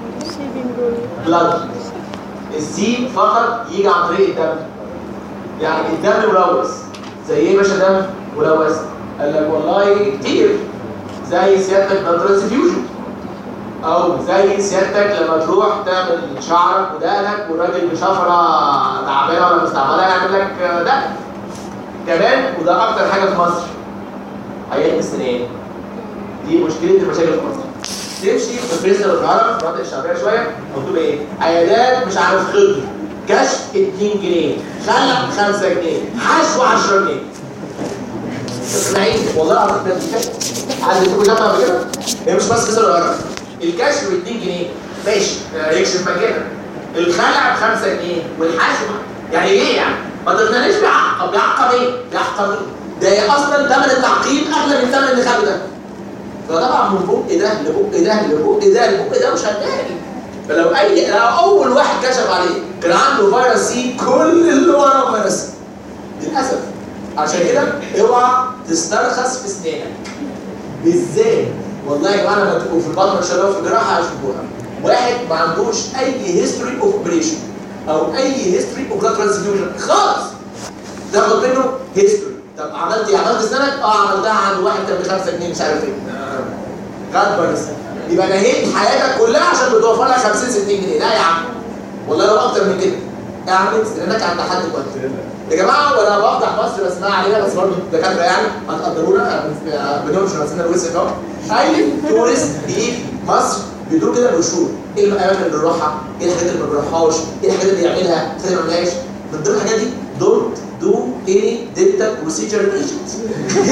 S1: بلاد السي فقط يجي عن طريق الدم يعني الدم ملوث زي ايه يا باشا دم ملوث؟ قال لك والله كتير زي سيادتك بلاد ترانسفيوجن او زي سيادتك لما تروح تعمل شعرك ودقنك والراجل بشفره تعبانه ولا مستعمله يعمل لك دقن كمان وده اكتر حاجه في مصر عيادة السنان دي مشكله المشاكل في مصر تمشي في فريسة القاهره في المناطق الشعبيه شويه مكتوب ايه؟ عيادات مش عارف خضر كشف 2 جنيه خلع 5 جنيه حشو 10 جنيه اسمعين والله العظيم ده الكشف حد يكون جنبها قبل كده؟ هي مش بس فريسة القاهره الكشف ب 2 جنيه ماشي آه، يكشف مكانك الخلع ب 5 جنيه والحشو يعني ايه يعني؟ ما تقنعنيش بيعقب بيعقب ايه؟ بيعقب ايه؟ ده اصلا ثمن التعقيم اغلى من ثمن اللي خده ده فطبعا من بق ده لبق ده لبق ده لبق ده مش هتلاقي فلو اي لو اول واحد كشف عليه كان عنده فيروس سي كل اللي وراه فيروس سي للاسف عشان كده اوعى تسترخص في اسنانك بالذات والله يا جماعه لما تبقوا في البطن شباب في الجراحه هتشوفوها واحد ما عندوش اي هيستوري اوف اوبريشن او اي هيستوري اوف بلاد ترانسفيوجن خالص تاخد منه هيستوري طب عملت ايه؟ عملت اسنانك؟ اه عملتها عند واحد كان ب 5 جنيه مش عارف ايه خد فيروس يبقى نهيت حياتك كلها عشان بتوفر لك 50 60 جنيه لا يا عم والله لو اكتر من كده اعمل سنانك عند حد كويس يا جماعه وانا بفضح مصر بسمع علينا بس برضه الدكاتره يعني هتقدرونا بننشر نفسنا الوسط اهو اي تورست بيجي مصر بيدور كده بروشور ايه الاماكن اللي بنروحها؟ ايه الحاجات اللي ما بنروحهاش؟ ايه الحاجات اللي يعملها؟ الحاجات اللي ما يعملهاش؟ من ضمن الحاجات دي دونت دو اني دينتال بروسيجر ايجنت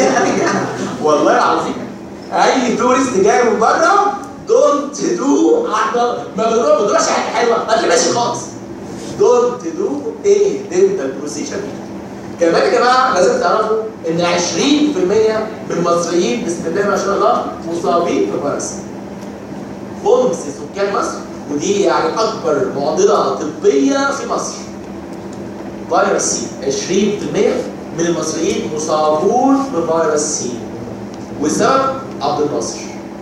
S1: والله العظيم اي تورست جاي من بره دونت دو ما بنروح بنروحش حاجه حلوه ما تبقاش خالص دونت دو اني دينتال بروسيجر كمان يا جماعه لازم تعرفوا ان 20% من المصريين بسم الله ما شاء الله مصابين بفيروس خمس سكان مصر ودي يعني اكبر معضله طبيه في مصر فيروس سي 20% من المصريين مصابون بفيروس سي والسبب عبد الناصر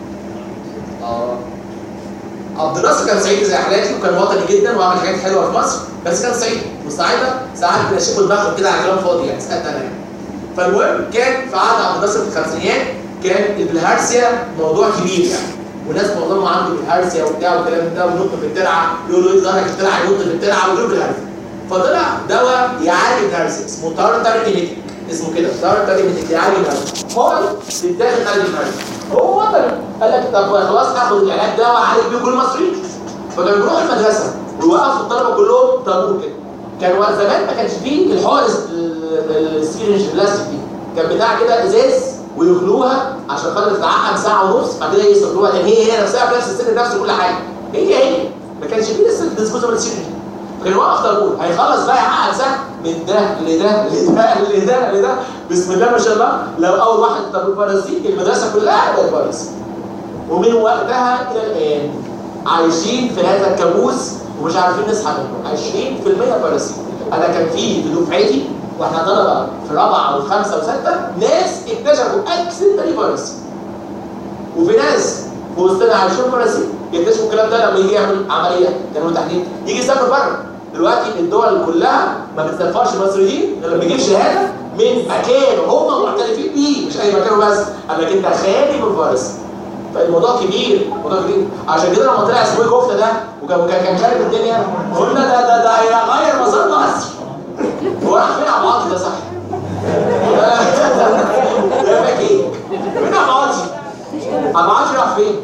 S1: اه عبد الناصر كان صعيدي زي حالاتي وكان وطني جدا وعمل حاجات حلوه في مصر بس كان صعيدي والصعايده ساعات بينشفوا دماغهم كده على كلام فاضي يعني سالت انا يعني فالمهم كان في عهد عبد الناصر في الخمسينيات كان البلهارسيا موضوع كبير يعني وناس معظمهم عنده بالهارسيا وبتاع والكلام ده وينط في الترعه يقولوا ايه ظهرك الترعه ينط في الترعه ويجيب بالهارسيا فطلع دواء يعالج الهارسيا اسمه تارتر ايميتيك اسمه كده تارتر ايميتيك يعالج الهارسيا هو بيتاخد عالج الهارسيا هو وطني قال لك طب خلاص هاخد العلاج ده واعالج بيه كل المصريين فكانوا بيروحوا المدرسه ويوقفوا الطلبه كلهم طابور كده كان وقت زمان ما كانش فيه الحوار السيرنج بلاستيك دي كان بتاع كده ازاز ويغلوها عشان خاطر تتعقم ساعه ونص بعد كده يصرفوها لان هي هي نفسها بنفس السن نفس كل حاجه هي هي ما كانش فيه لسه الديسبوزبل سيرنج كان واقف طابور هيخلص بقى يعقد ساعه من ده لده لده لده لده بسم الله ما شاء الله لو اول واحد طابور فرنسي المدرسه كلها بقت فرنسي ومن وقتها الى الان عايشين في هذا الكابوس ومش عارفين نصحى منه 20% فرنسي انا كان في في دفعتي واحنا طلبه في رابعه وخمسه وسته ناس اكتشفوا اكسنتري فرنسي وفي ناس في وسطنا عايشين فرنسي يكتشفوا الكلام ده لما يجي يعمل عمليه كانوا تحديد يجي يسافر بره دلوقتي الدول كلها ما بتسافرش المصريين غير لما يجيب شهاده من مكان هم معترفين بيه مش اي مكان بس انك انت خالي من فارس فالموضوع كبير موضوع كبير عشان كده لما طلع اسمه كفته ده وكان وكان كان خارب الدنيا قلنا ده ده ده هيغير مسار مصر هو راح فين عبد العاطي ده صح؟ ده باك ايه؟ فين عبد العاطي؟ عبد العاطي راح فين؟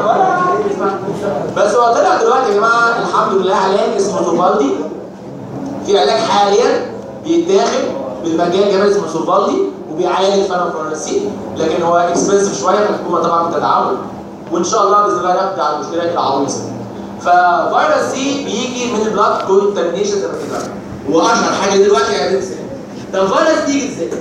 S1: بس هو طلع دلوقتي يا جماعه الحمد لله علاج اسمه سوفالدي في علاج حاليا بيتاخد بالمجان كمان اسمه سوفالدي وبيعالج فانا فرنسي لكن هو اكسبنسيف شويه فالحكومه طبعا بتدعمه وان شاء الله باذن الله نقضي على المشكله العويصه ففيروس سي بيجي من البلاد كونتامينيشن زي ما كده واشهر حاجه دلوقتي يعني ازاي طب فيروس يجي ازاي؟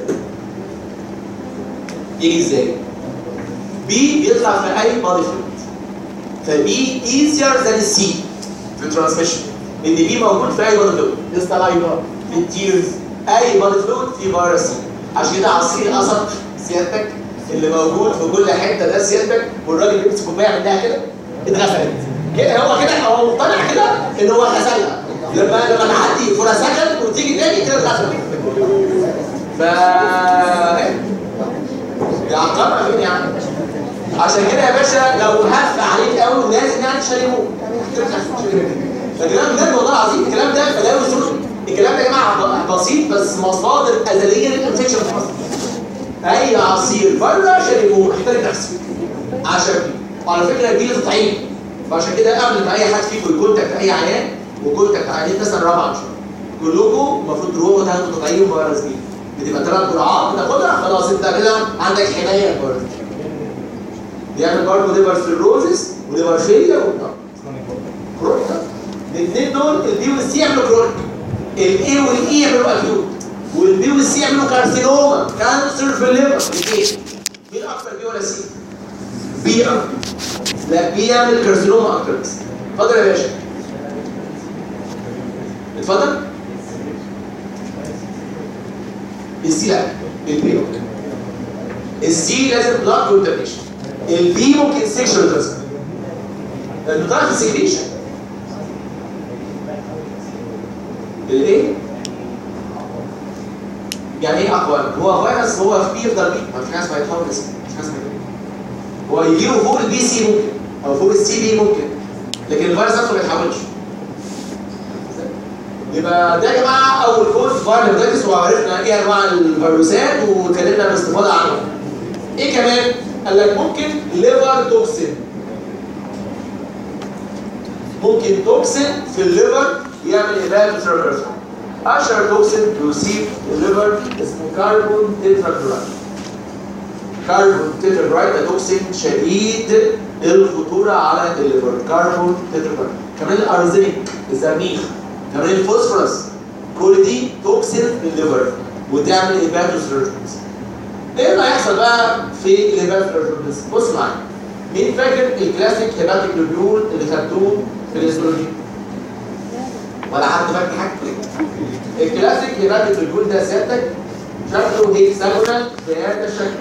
S1: يجي ازاي؟ بي بيطلع في اي بادي فلويد فبي ايزير ذان السي في الترانسميشن ان بي موجود في اي بادي فلويد السلايفا في التيرز اي بادي فلويد في فيروس سي عشان كده عصير قصب سيادتك اللي موجود في كل حته ده سيادتك والراجل بيمسك كوبايه منها كده اتغسلت كده هو كده هو مقتنع كده ان هو غسلها لما لما تعدي فور سكند وتيجي تاني كده اتغسلت ف يعقبها فين يعني عشان كده يا باشا لو هف عليك قوي لازم يعني تشربوه الكلام ده والله العظيم الكلام ده بلاوي سوق الكلام ده يا جماعه بسيط بس مصادر ازليه للانفكشن في مصر اي عصير بره شربوه احترم نفسك عشان وعلى فكره دي تطعيم فعشان كده قبل ما اي حد فيكم يكونتاكت اي عيان وكونتاكت عيانين مثلا رابعه كلكم المفروض تروحوا تاخدوا تطعيم فيروس بي بتبقى ثلاث جرعات بتاخدها خلاص انت كده عندك حمايه فيروس بيعمل برضه ليفر سيروزس وليفر فيلير وبتاع الاثنين دول البي والسي يعملوا كرونيك الاي والاي يعملوا اكيوت والبي والسي يعملوا كارسينوما كانسر في الليفر الاثنين مين اكتر بي ولا سي؟ بي اكتر لا بي يعمل كارسينوما اكتر بس اتفضل يا باشا اتفضل السي لا البي اكتر السي لازم بلاد كونتاميشن البي ممكن سيكشوال ترانسفير لانه طلع في السيكريشن الايه؟ يعني ايه اقوى؟ هو فيروس هو في بي يفضل بي ما في ناس ما يتحول اسمه مش ناس ما هو يجيله فوق البي سي ممكن او فوق السي بي ممكن لكن الفيروس نفسه ما يتحولش يبقى ده يا جماعه اول كوز فايرال هيباتيتس وعرفنا ايه انواع الفيروسات واتكلمنا باستفاضه عنها ايه كمان؟ قال لك ممكن ليفر توكسين ممكن توكسين في الليفر يعمل إبادة ريفرسال أشهر توكسين بيصيب الليفر اسمه كاربون تيتراكلورايد كاربون تيتراكلورايد ده توكسين شديد الخطورة على الليفر كاربون تيتراكلورايد كمان الأرزينيك الزرنيخ كمان الفوسفورس كل دي توكسين في الليفر وتعمل إبادة ريفرسال ايه اللي هيحصل بقى في الإبادة ريفرسال بص معايا مين فاكر الكلاسيك هيباتيك لوبيول اللي خدتوه في الهيستولوجي؟ ولا حد فاكر حاجه الكلاسيك هيباتيك لوبيول ده سيادتك شكله هيكساجونال بهذا الشكل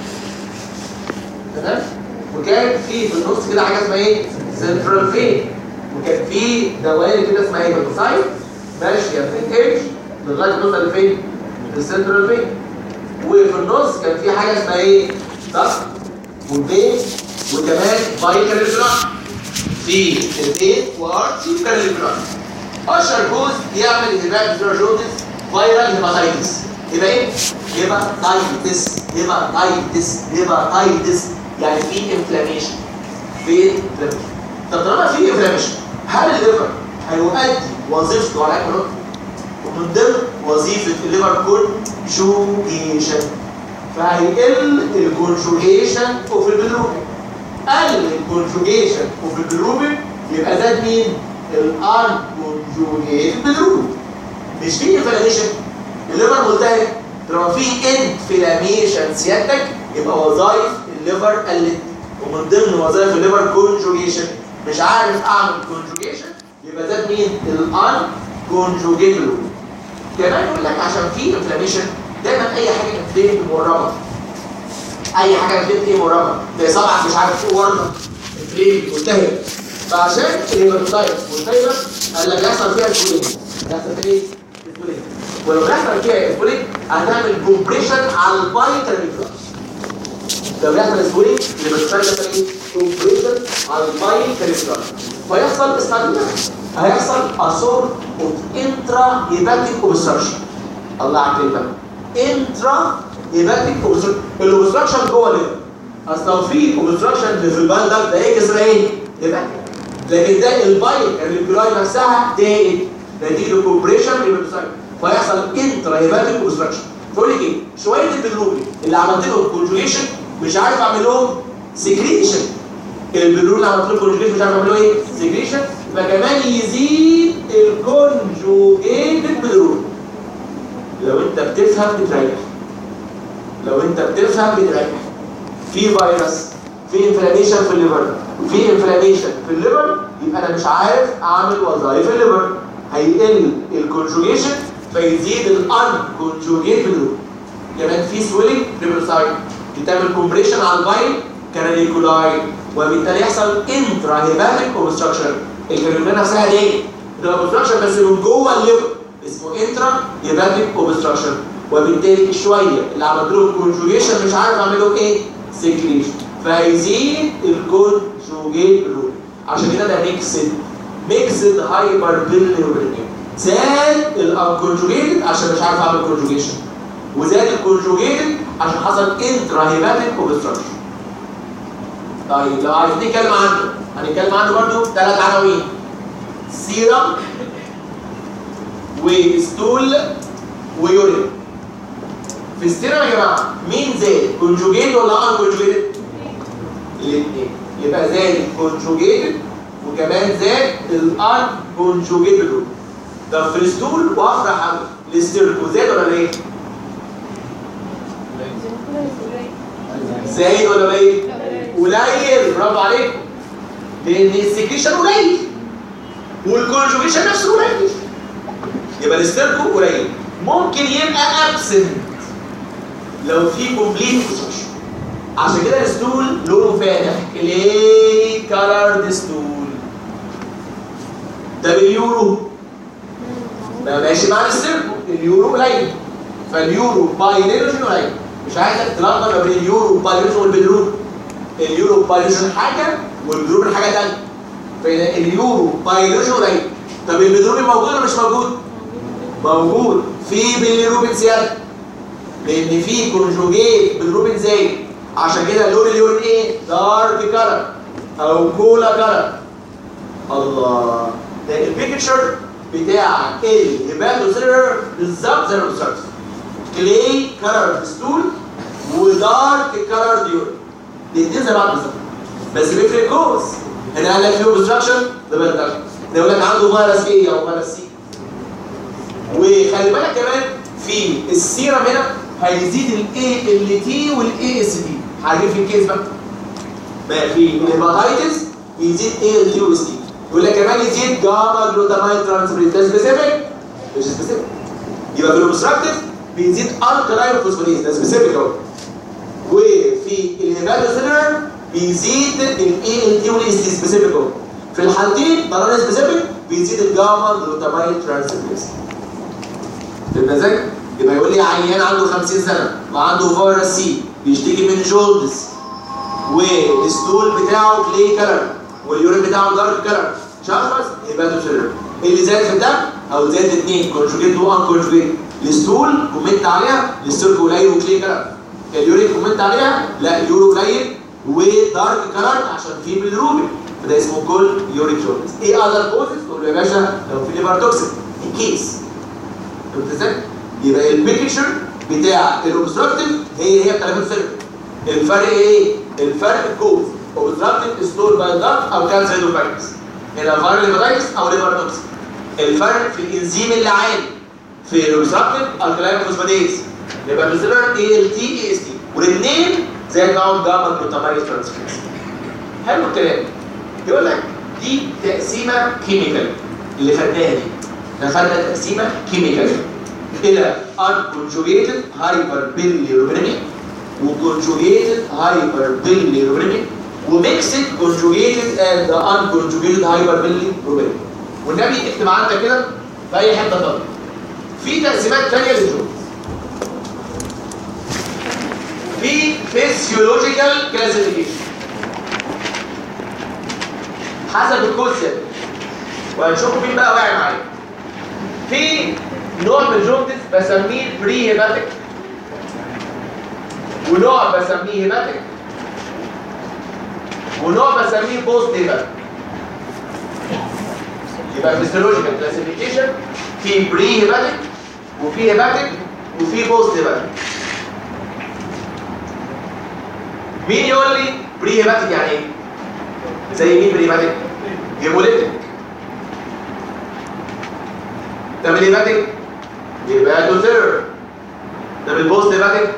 S1: تمام؟ وكان في في النص كده حاجه اسمها ايه؟ سنترال فين وكان في دوائر كده اسمها ايه؟ هيباتوسايت ماشيه في ايدج لغايه ما توصل لفين؟ للسنترال فين وفي النص كان في حاجه اسمها ايه؟ ضغط والبين وكمان بايكال ريفراكشن في البين وارتي وكان ريفراكشن اشهر جزء يعمل هيبات جوندس فايرال هيباتايتس يبقى ايه؟ هيباتايتس هيباتايتس هيباتايتس يعني في انفلاميشن في انفلاميشن طب طالما في انفلاميشن هل الليفر هيؤدي وظيفته على اكل ومن ضمن وظيفه الليفر كونجوجيشن فهيقل الكونجوجيشن اوف البلروبين قل الكونجوجيشن اوف البلروبين يبقى زاد مين؟ الان كونجوجيت بالروبين مش في انفلاميشن الليفر ملتهب لما في انفلاميشن سيادتك يبقى وظائف الليفر قلت ومن ضمن وظائف الليفر كونجوجيشن مش عارف اعمل كونجوجيشن يبقى زاد مين؟ الان كونجوجيت بالروبين كمان يقول لك عشان في انفلاميشن دايما اي حاجه انفلام مورمه اي حاجه انفلام ايه مورمه زي صبعك مش عارف ايه ورمه انفلام ملتهب فعشان الهيباتايتس ملتهبه قال لك يحصل فيها سبولينج يحصل فيها ايه؟ سبولينج ولو يحصل فيها سبولينج هتعمل كومبريشن على البايتال ريفلكس لو يحصل سبولينج الهيباتايتس يحصل ايه؟ كومبريشن على البايتال ريفلكس فيحصل استعمال هيحصل اثور اوف انترا هيباتيك اوبستراكشن الله عليك بقى انترا هيباتيك اوبستراكشن الاوبستراكشن جوه الليفر اصل لو في اوبستراكشن في البال ده ده يكسر ايه؟ هيباتيك لكن ده البايل الريجولاي نفسها ضاقت نتيجه كومبريشن للبيبسايد فيحصل انترا هيباتيك اوبستراكشن تقول لك ايه؟ شويه البلوبي اللي عملت لهم كونجوجيشن مش عارف اعمل لهم سكريشن البلول اللي عملت لهم كونجوجيشن مش عارف اعمل لهم ايه؟ سكريشن فكمان يزيد الكونجوجيتد بلول لو انت بتفهم بتريح لو انت بتفهم بتريح في فيروس في انفلاميشن في الليفر في انفلاميشن في الليفر يبقى انا مش عارف اعمل وظائف الليفر هيقل الكونجوجيشن فيزيد الان كونجوجيت بلو كمان في سويلنج ريبروسايد بتعمل كومبريشن على البايل كاناليكولاي وبالتالي يحصل انترا هيباتيك اوبستراكشن الكاناليكولاي نفسها دي ده اوبستراكشن بس من جوه الليفر اسمه انترا هيباتيك اوبستراكشن وبالتالي شويه اللي عملت له كونجوجيشن مش عارف اعمل له ايه سكريشن فهيزيد الكونجوجيت بلو عشان كده ده ميكسد ميكسد هايبر بيليروبينيوم زاد الانكونجوجيتد عشان مش عارف اعمل كونجوجيشن وزاد الكونجوجيتد عشان حصل انترا هيباتيك اوبستراكشن طيب لو عايزين نتكلم عنه هنتكلم عنه برضو ثلاث عناوين سيرم وستول ويورين في السيرم يا جماعه مين زاد كونجوجيت ولا ان كونجوجيتد الاثنين يبقى زاد كونجوجيتد وكمان زاد الان كونجوجيت بالروبين طب في الستول وافرح قوي الاستيركو زاد ولا ليه؟ زايد ولا قليل؟ قليل برافو عليكم لان السكريشن قليل والكونجوجيشن نفسه قليل يبقى الاستيركو قليل ممكن يبقى ابسنت لو في كومبليت اوبستراكشن عشان كده الستول لونه فاتح ليه كالرد ستول ده باليورو ما ماشي مع الاستيركو اليورو قليل فاليورو بايليروجين قليل مش عايزك تلخبط ما بين اليورو بايليروجين والبيلروبين اليورو بايليروجين حاجه والبيلروبين حاجه ثانيه فاليورو بايليروجين قليل طب البيلروبين موجود ولا مش موجود؟ موجود في بالروبين زياده لان في كونجوجيت بالروبين زايد عشان كده لون اليورين ايه دارك كلر او كولا كلر الله ده البيكتشر بتاع الهيباتوسيلر بالظبط زي ما قلت كلي كلر ستول ودارك كلر ديورين الاثنين زي بعض بالظبط بس بيفرق كوز هنا قال لك فيه اوبستراكشن ده بقى ده يقول لك عنده فيروس ايه او فيروس سي وخلي بالك كمان في السيرم هنا هيزيد الاي ال تي والاي اس تي عارفين في الكيس بقى بقى في الهيباتايتس بيزيد اي ال تي والاس تي يقول لك كمان يزيد جاما جلوتامين ترانسفيريز ده سبيسيفيك مش سبيسيفيك يبقى في الاوبستراكتيف بيزيد الكلاين فوسفوريز ده سبيسيفيك اهو وفي الهيباتوسيلر بيزيد الاي ال تي والاس تي سبيسيفيك اهو في الحالتين طالما سبيسيفيك بيزيد الجاما جلوتامين ترانسفيريز بالمزاج يبقى يقول لي عيان عنده 50 سنه وعنده فيروس سي بيشتكي من جولدز والستول بتاعه كلي كلر واليورين بتاعه دارك كلر شخص يبقى ده سيرر اللي زاد في الدم او زاد اثنين كونجوجيت وان كونجوجيت الستول كومنت عليها الستول قليل وكلي كلر اليورين كومنت عليها لا اليورو قليل ودارك كلر عشان في بالروبين فده اسمه كل يوريك جولدز ايه اذر كوزز تقول له يا باشا لو في ليفر توكسيك كيس فهمت ازاي؟ يبقى البيكتشر بتاع الاوبستراكتيف هي هي بتاع السيرفر الفرق ايه؟ الفرق الكوز اوبستراكتيف ستور باي دارت او كانسر هيدروفايتس هنا فايرال هيباتايتس او ليفر توكسيك الفرق في الانزيم اللي عالي في الاوبستراكتيف الكلاين فوسفاتيز يبقى بيزلر اي ال تي اي اس تي والاثنين زي معاهم جاما جلوتاميز ترانسفيرز حلو الكلام يقول لك دي تقسيمه كيميكال اللي خدناها دي احنا خدنا تقسيمه كيميكال الى unconjugated hyperbilirubinemia وconjugated hyperbilirubinemia وميكسد conjugated and unconjugated hyperbilirubinemia والنبي اكتب عندك كده في اي حته طبعا في تقسيمات ثانيه للجوز في physiological classification حسب الكوسيا وهنشوفوا مين بقى واعي معايا في نوع من الجوندس بسميه بري هيباتيك ونوع بسميه هيباتيك ونوع بسميه بوست هيباتيك يبقى فيسيولوجيكال كلاسيفيكيشن في بري هيباتيك وفي هيباتيك وفي بوست هيباتيك مين يقول لي بري هيباتيك يعني ايه؟ زي مين بري هيباتيك؟ هيموليتيك طب الهيباتيك يبقى دوزير ده بالبوست هيباتيك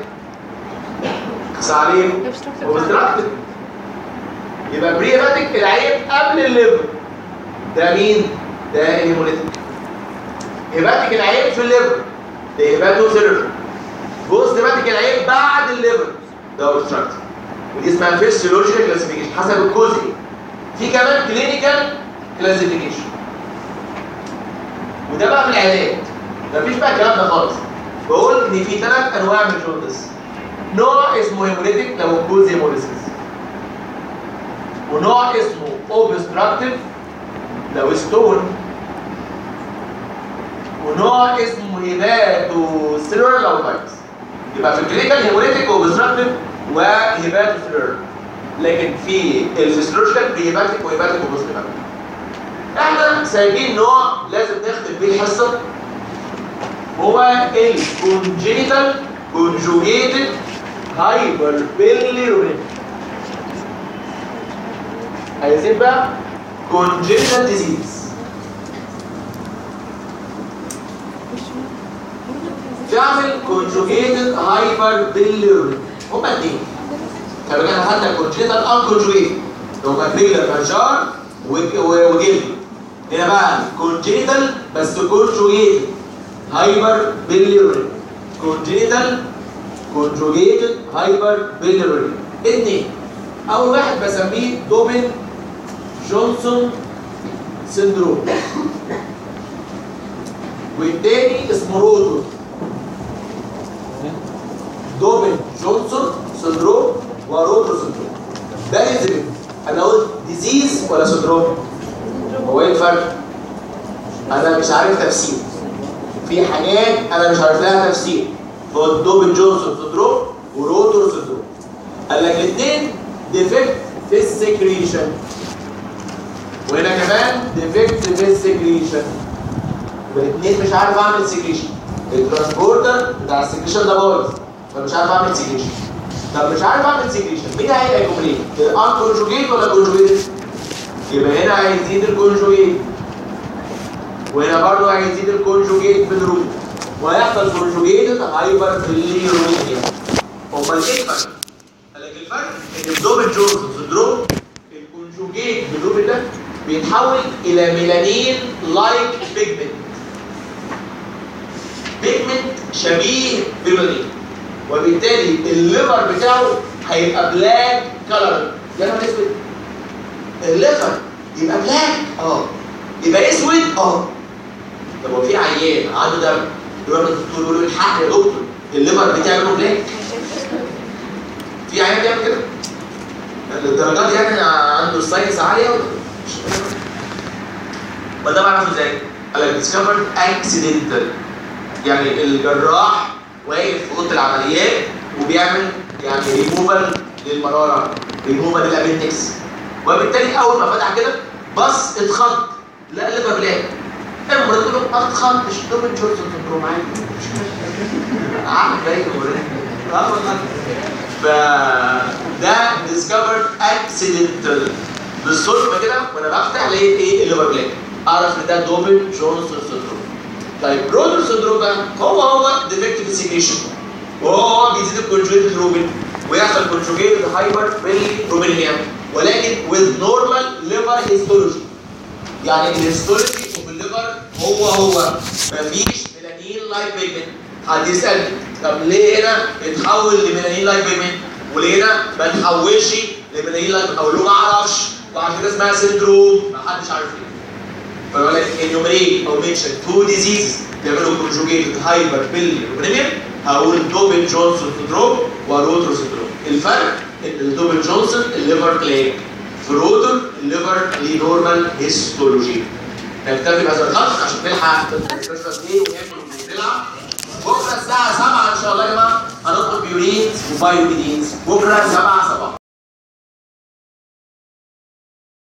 S1: سعليم وبستراكتيف يبقى بري هيباتيك العيب قبل الليفر ده مين؟ ده الهيموليتيك هيباتيك العيب في الليفر ده هيباتوزير بوست هيباتيك العيب بعد الليفر ده اوبستراكتيف ودي اسمها فيسيولوجيكال كلاسيفيكيشن حسب الكوزي في كمان كلينيكال كلاسيفيكيشن وده بقى في العلاج مفيش بقى الكلام ده خالص بقول ان في ثلاث انواع من الجوندس نوع اسمه هيموليتيك لو كوز هيموليسيس ونوع اسمه اوبستراكتيف لو ستون ونوع اسمه هيباتو سيلولر لو فايروس يبقى في الكلينيكال هيموليتيك اوبستراكتيف وهيباتو سيلولر لكن في الفسيولوجيكال في هيباتيك وهيباتيك وبوست هيباتيك احنا سايبين نوع لازم نختم بيه الحصه هو الكونجينيتال كونجوجيتد هايبر بيليروبين عايزين بقى congenital disease تعمل conjugated hyperbilirubinemia هما اتنين كانوا كده خدنا congenital unconjugated هما بيلر مجار وجلد هنا بقى congenital بس conjugated hyperbilirubinemia congenital conjugated hyperbilirubinemia اتنين اول واحد بسميه دوبن جونسون سندروم والتاني اسمه روتو دوبن جونسون سندروم وروتو سندروم ده لازم انا قلت ديزيز ولا سندروم هو ايه الفرق انا مش عارف تفسير في حاجات انا مش عارف لها تفسير هو دوبن جونسون سندروم وروتو سندروم قال لك الاثنين ديفكت في السكريشن وهنا كمان ديفكت في السكريشن الاثنين مش عارف اعمل سكريشن الترانسبورتر بتاع السكريشن ده بايظ فمش عارف اعمل سكريشن طب مش عارف اعمل سكريشن مين هيبقى كومبليت الان كونجوجيت ولا كونجوجيت يبقى هنا هيزيد الكونجوجيت وهنا برضه هيزيد الكونجوجيت بالروت وهيحصل كونجوجيت هايبر بليرومينيا امال ايه الفرق؟ قال لك الفرق ان الدوبل جونسون سندروم الكونجوجيت بالروت ده بيتحول الى ميلانين لايك بيجمنت بيجمنت شبيه بميلانين وبالتالي الليفر بتاعه هيبقى بلاك كلر يا نهار اسود الليفر يبقى بلاك اه يبقى اسود اه طب هو في عيان عنده دم يروح للدكتور يقول له الحق يا دكتور الليفر بتاعي لونه بلاك في عيان بيعمل كده الدرجات دي يعني عنده الساينس عاليه ولا مش ما ده بعرفه ازاي؟ قال لك ديسكفرد اكسيدنتال يعني الجراح واقف في اوضه العمليات وبيعمل يعني ريموفال للمراره ريموفال للابندكس وبالتالي اول ما فتح كده بص اتخض لا الليفر بلاك المريض يقول له ما تتخضش دوبل جورسون سندروم عادي مش مشكله عامل باين اه والله فده ديسكفرد اكسيدنتال بالصدفه كده وانا بفتح لقيت ايه الليفر بلاك اعرف ان ده دوبل جونسون سندروم طيب برودر سندروم بقى هو هو ديفكتيف سيكريشن وهو هو بيزيد الكونجوجيت روبين ويحصل كونجوجيت هايبر بالروبينيا ولكن with normal liver histology يعني الهيستولوجي اوف الليفر هو هو مفيش ميلانين لايك بيجمنت حد يسالني طب ليه هنا اتحول لميلانين لايك بيجمنت وليه هنا ما نحولش لميلانين لايك اقول له ما اعرفش وعشان كده اسمها سندروم ما حدش عارف ليه فيقول لك انيومريت او منشن تو ديزيز بيعملوا كونجوجيتد هايبر بيليروبينيا هقول دوبل جونسون سندروم وروتر سندروم الفرق ان الدوبل جونسون الليفر بلاك في روتر الليفر ليه نورمال هيستولوجي نكتفي بهذا الخط عشان نلحق تشرب ايه وناكل ونلعب بكره الساعه 7 ان شاء الله يا جماعه هنطلب بيورينز وبايوبيدينز بكره 7 صباحا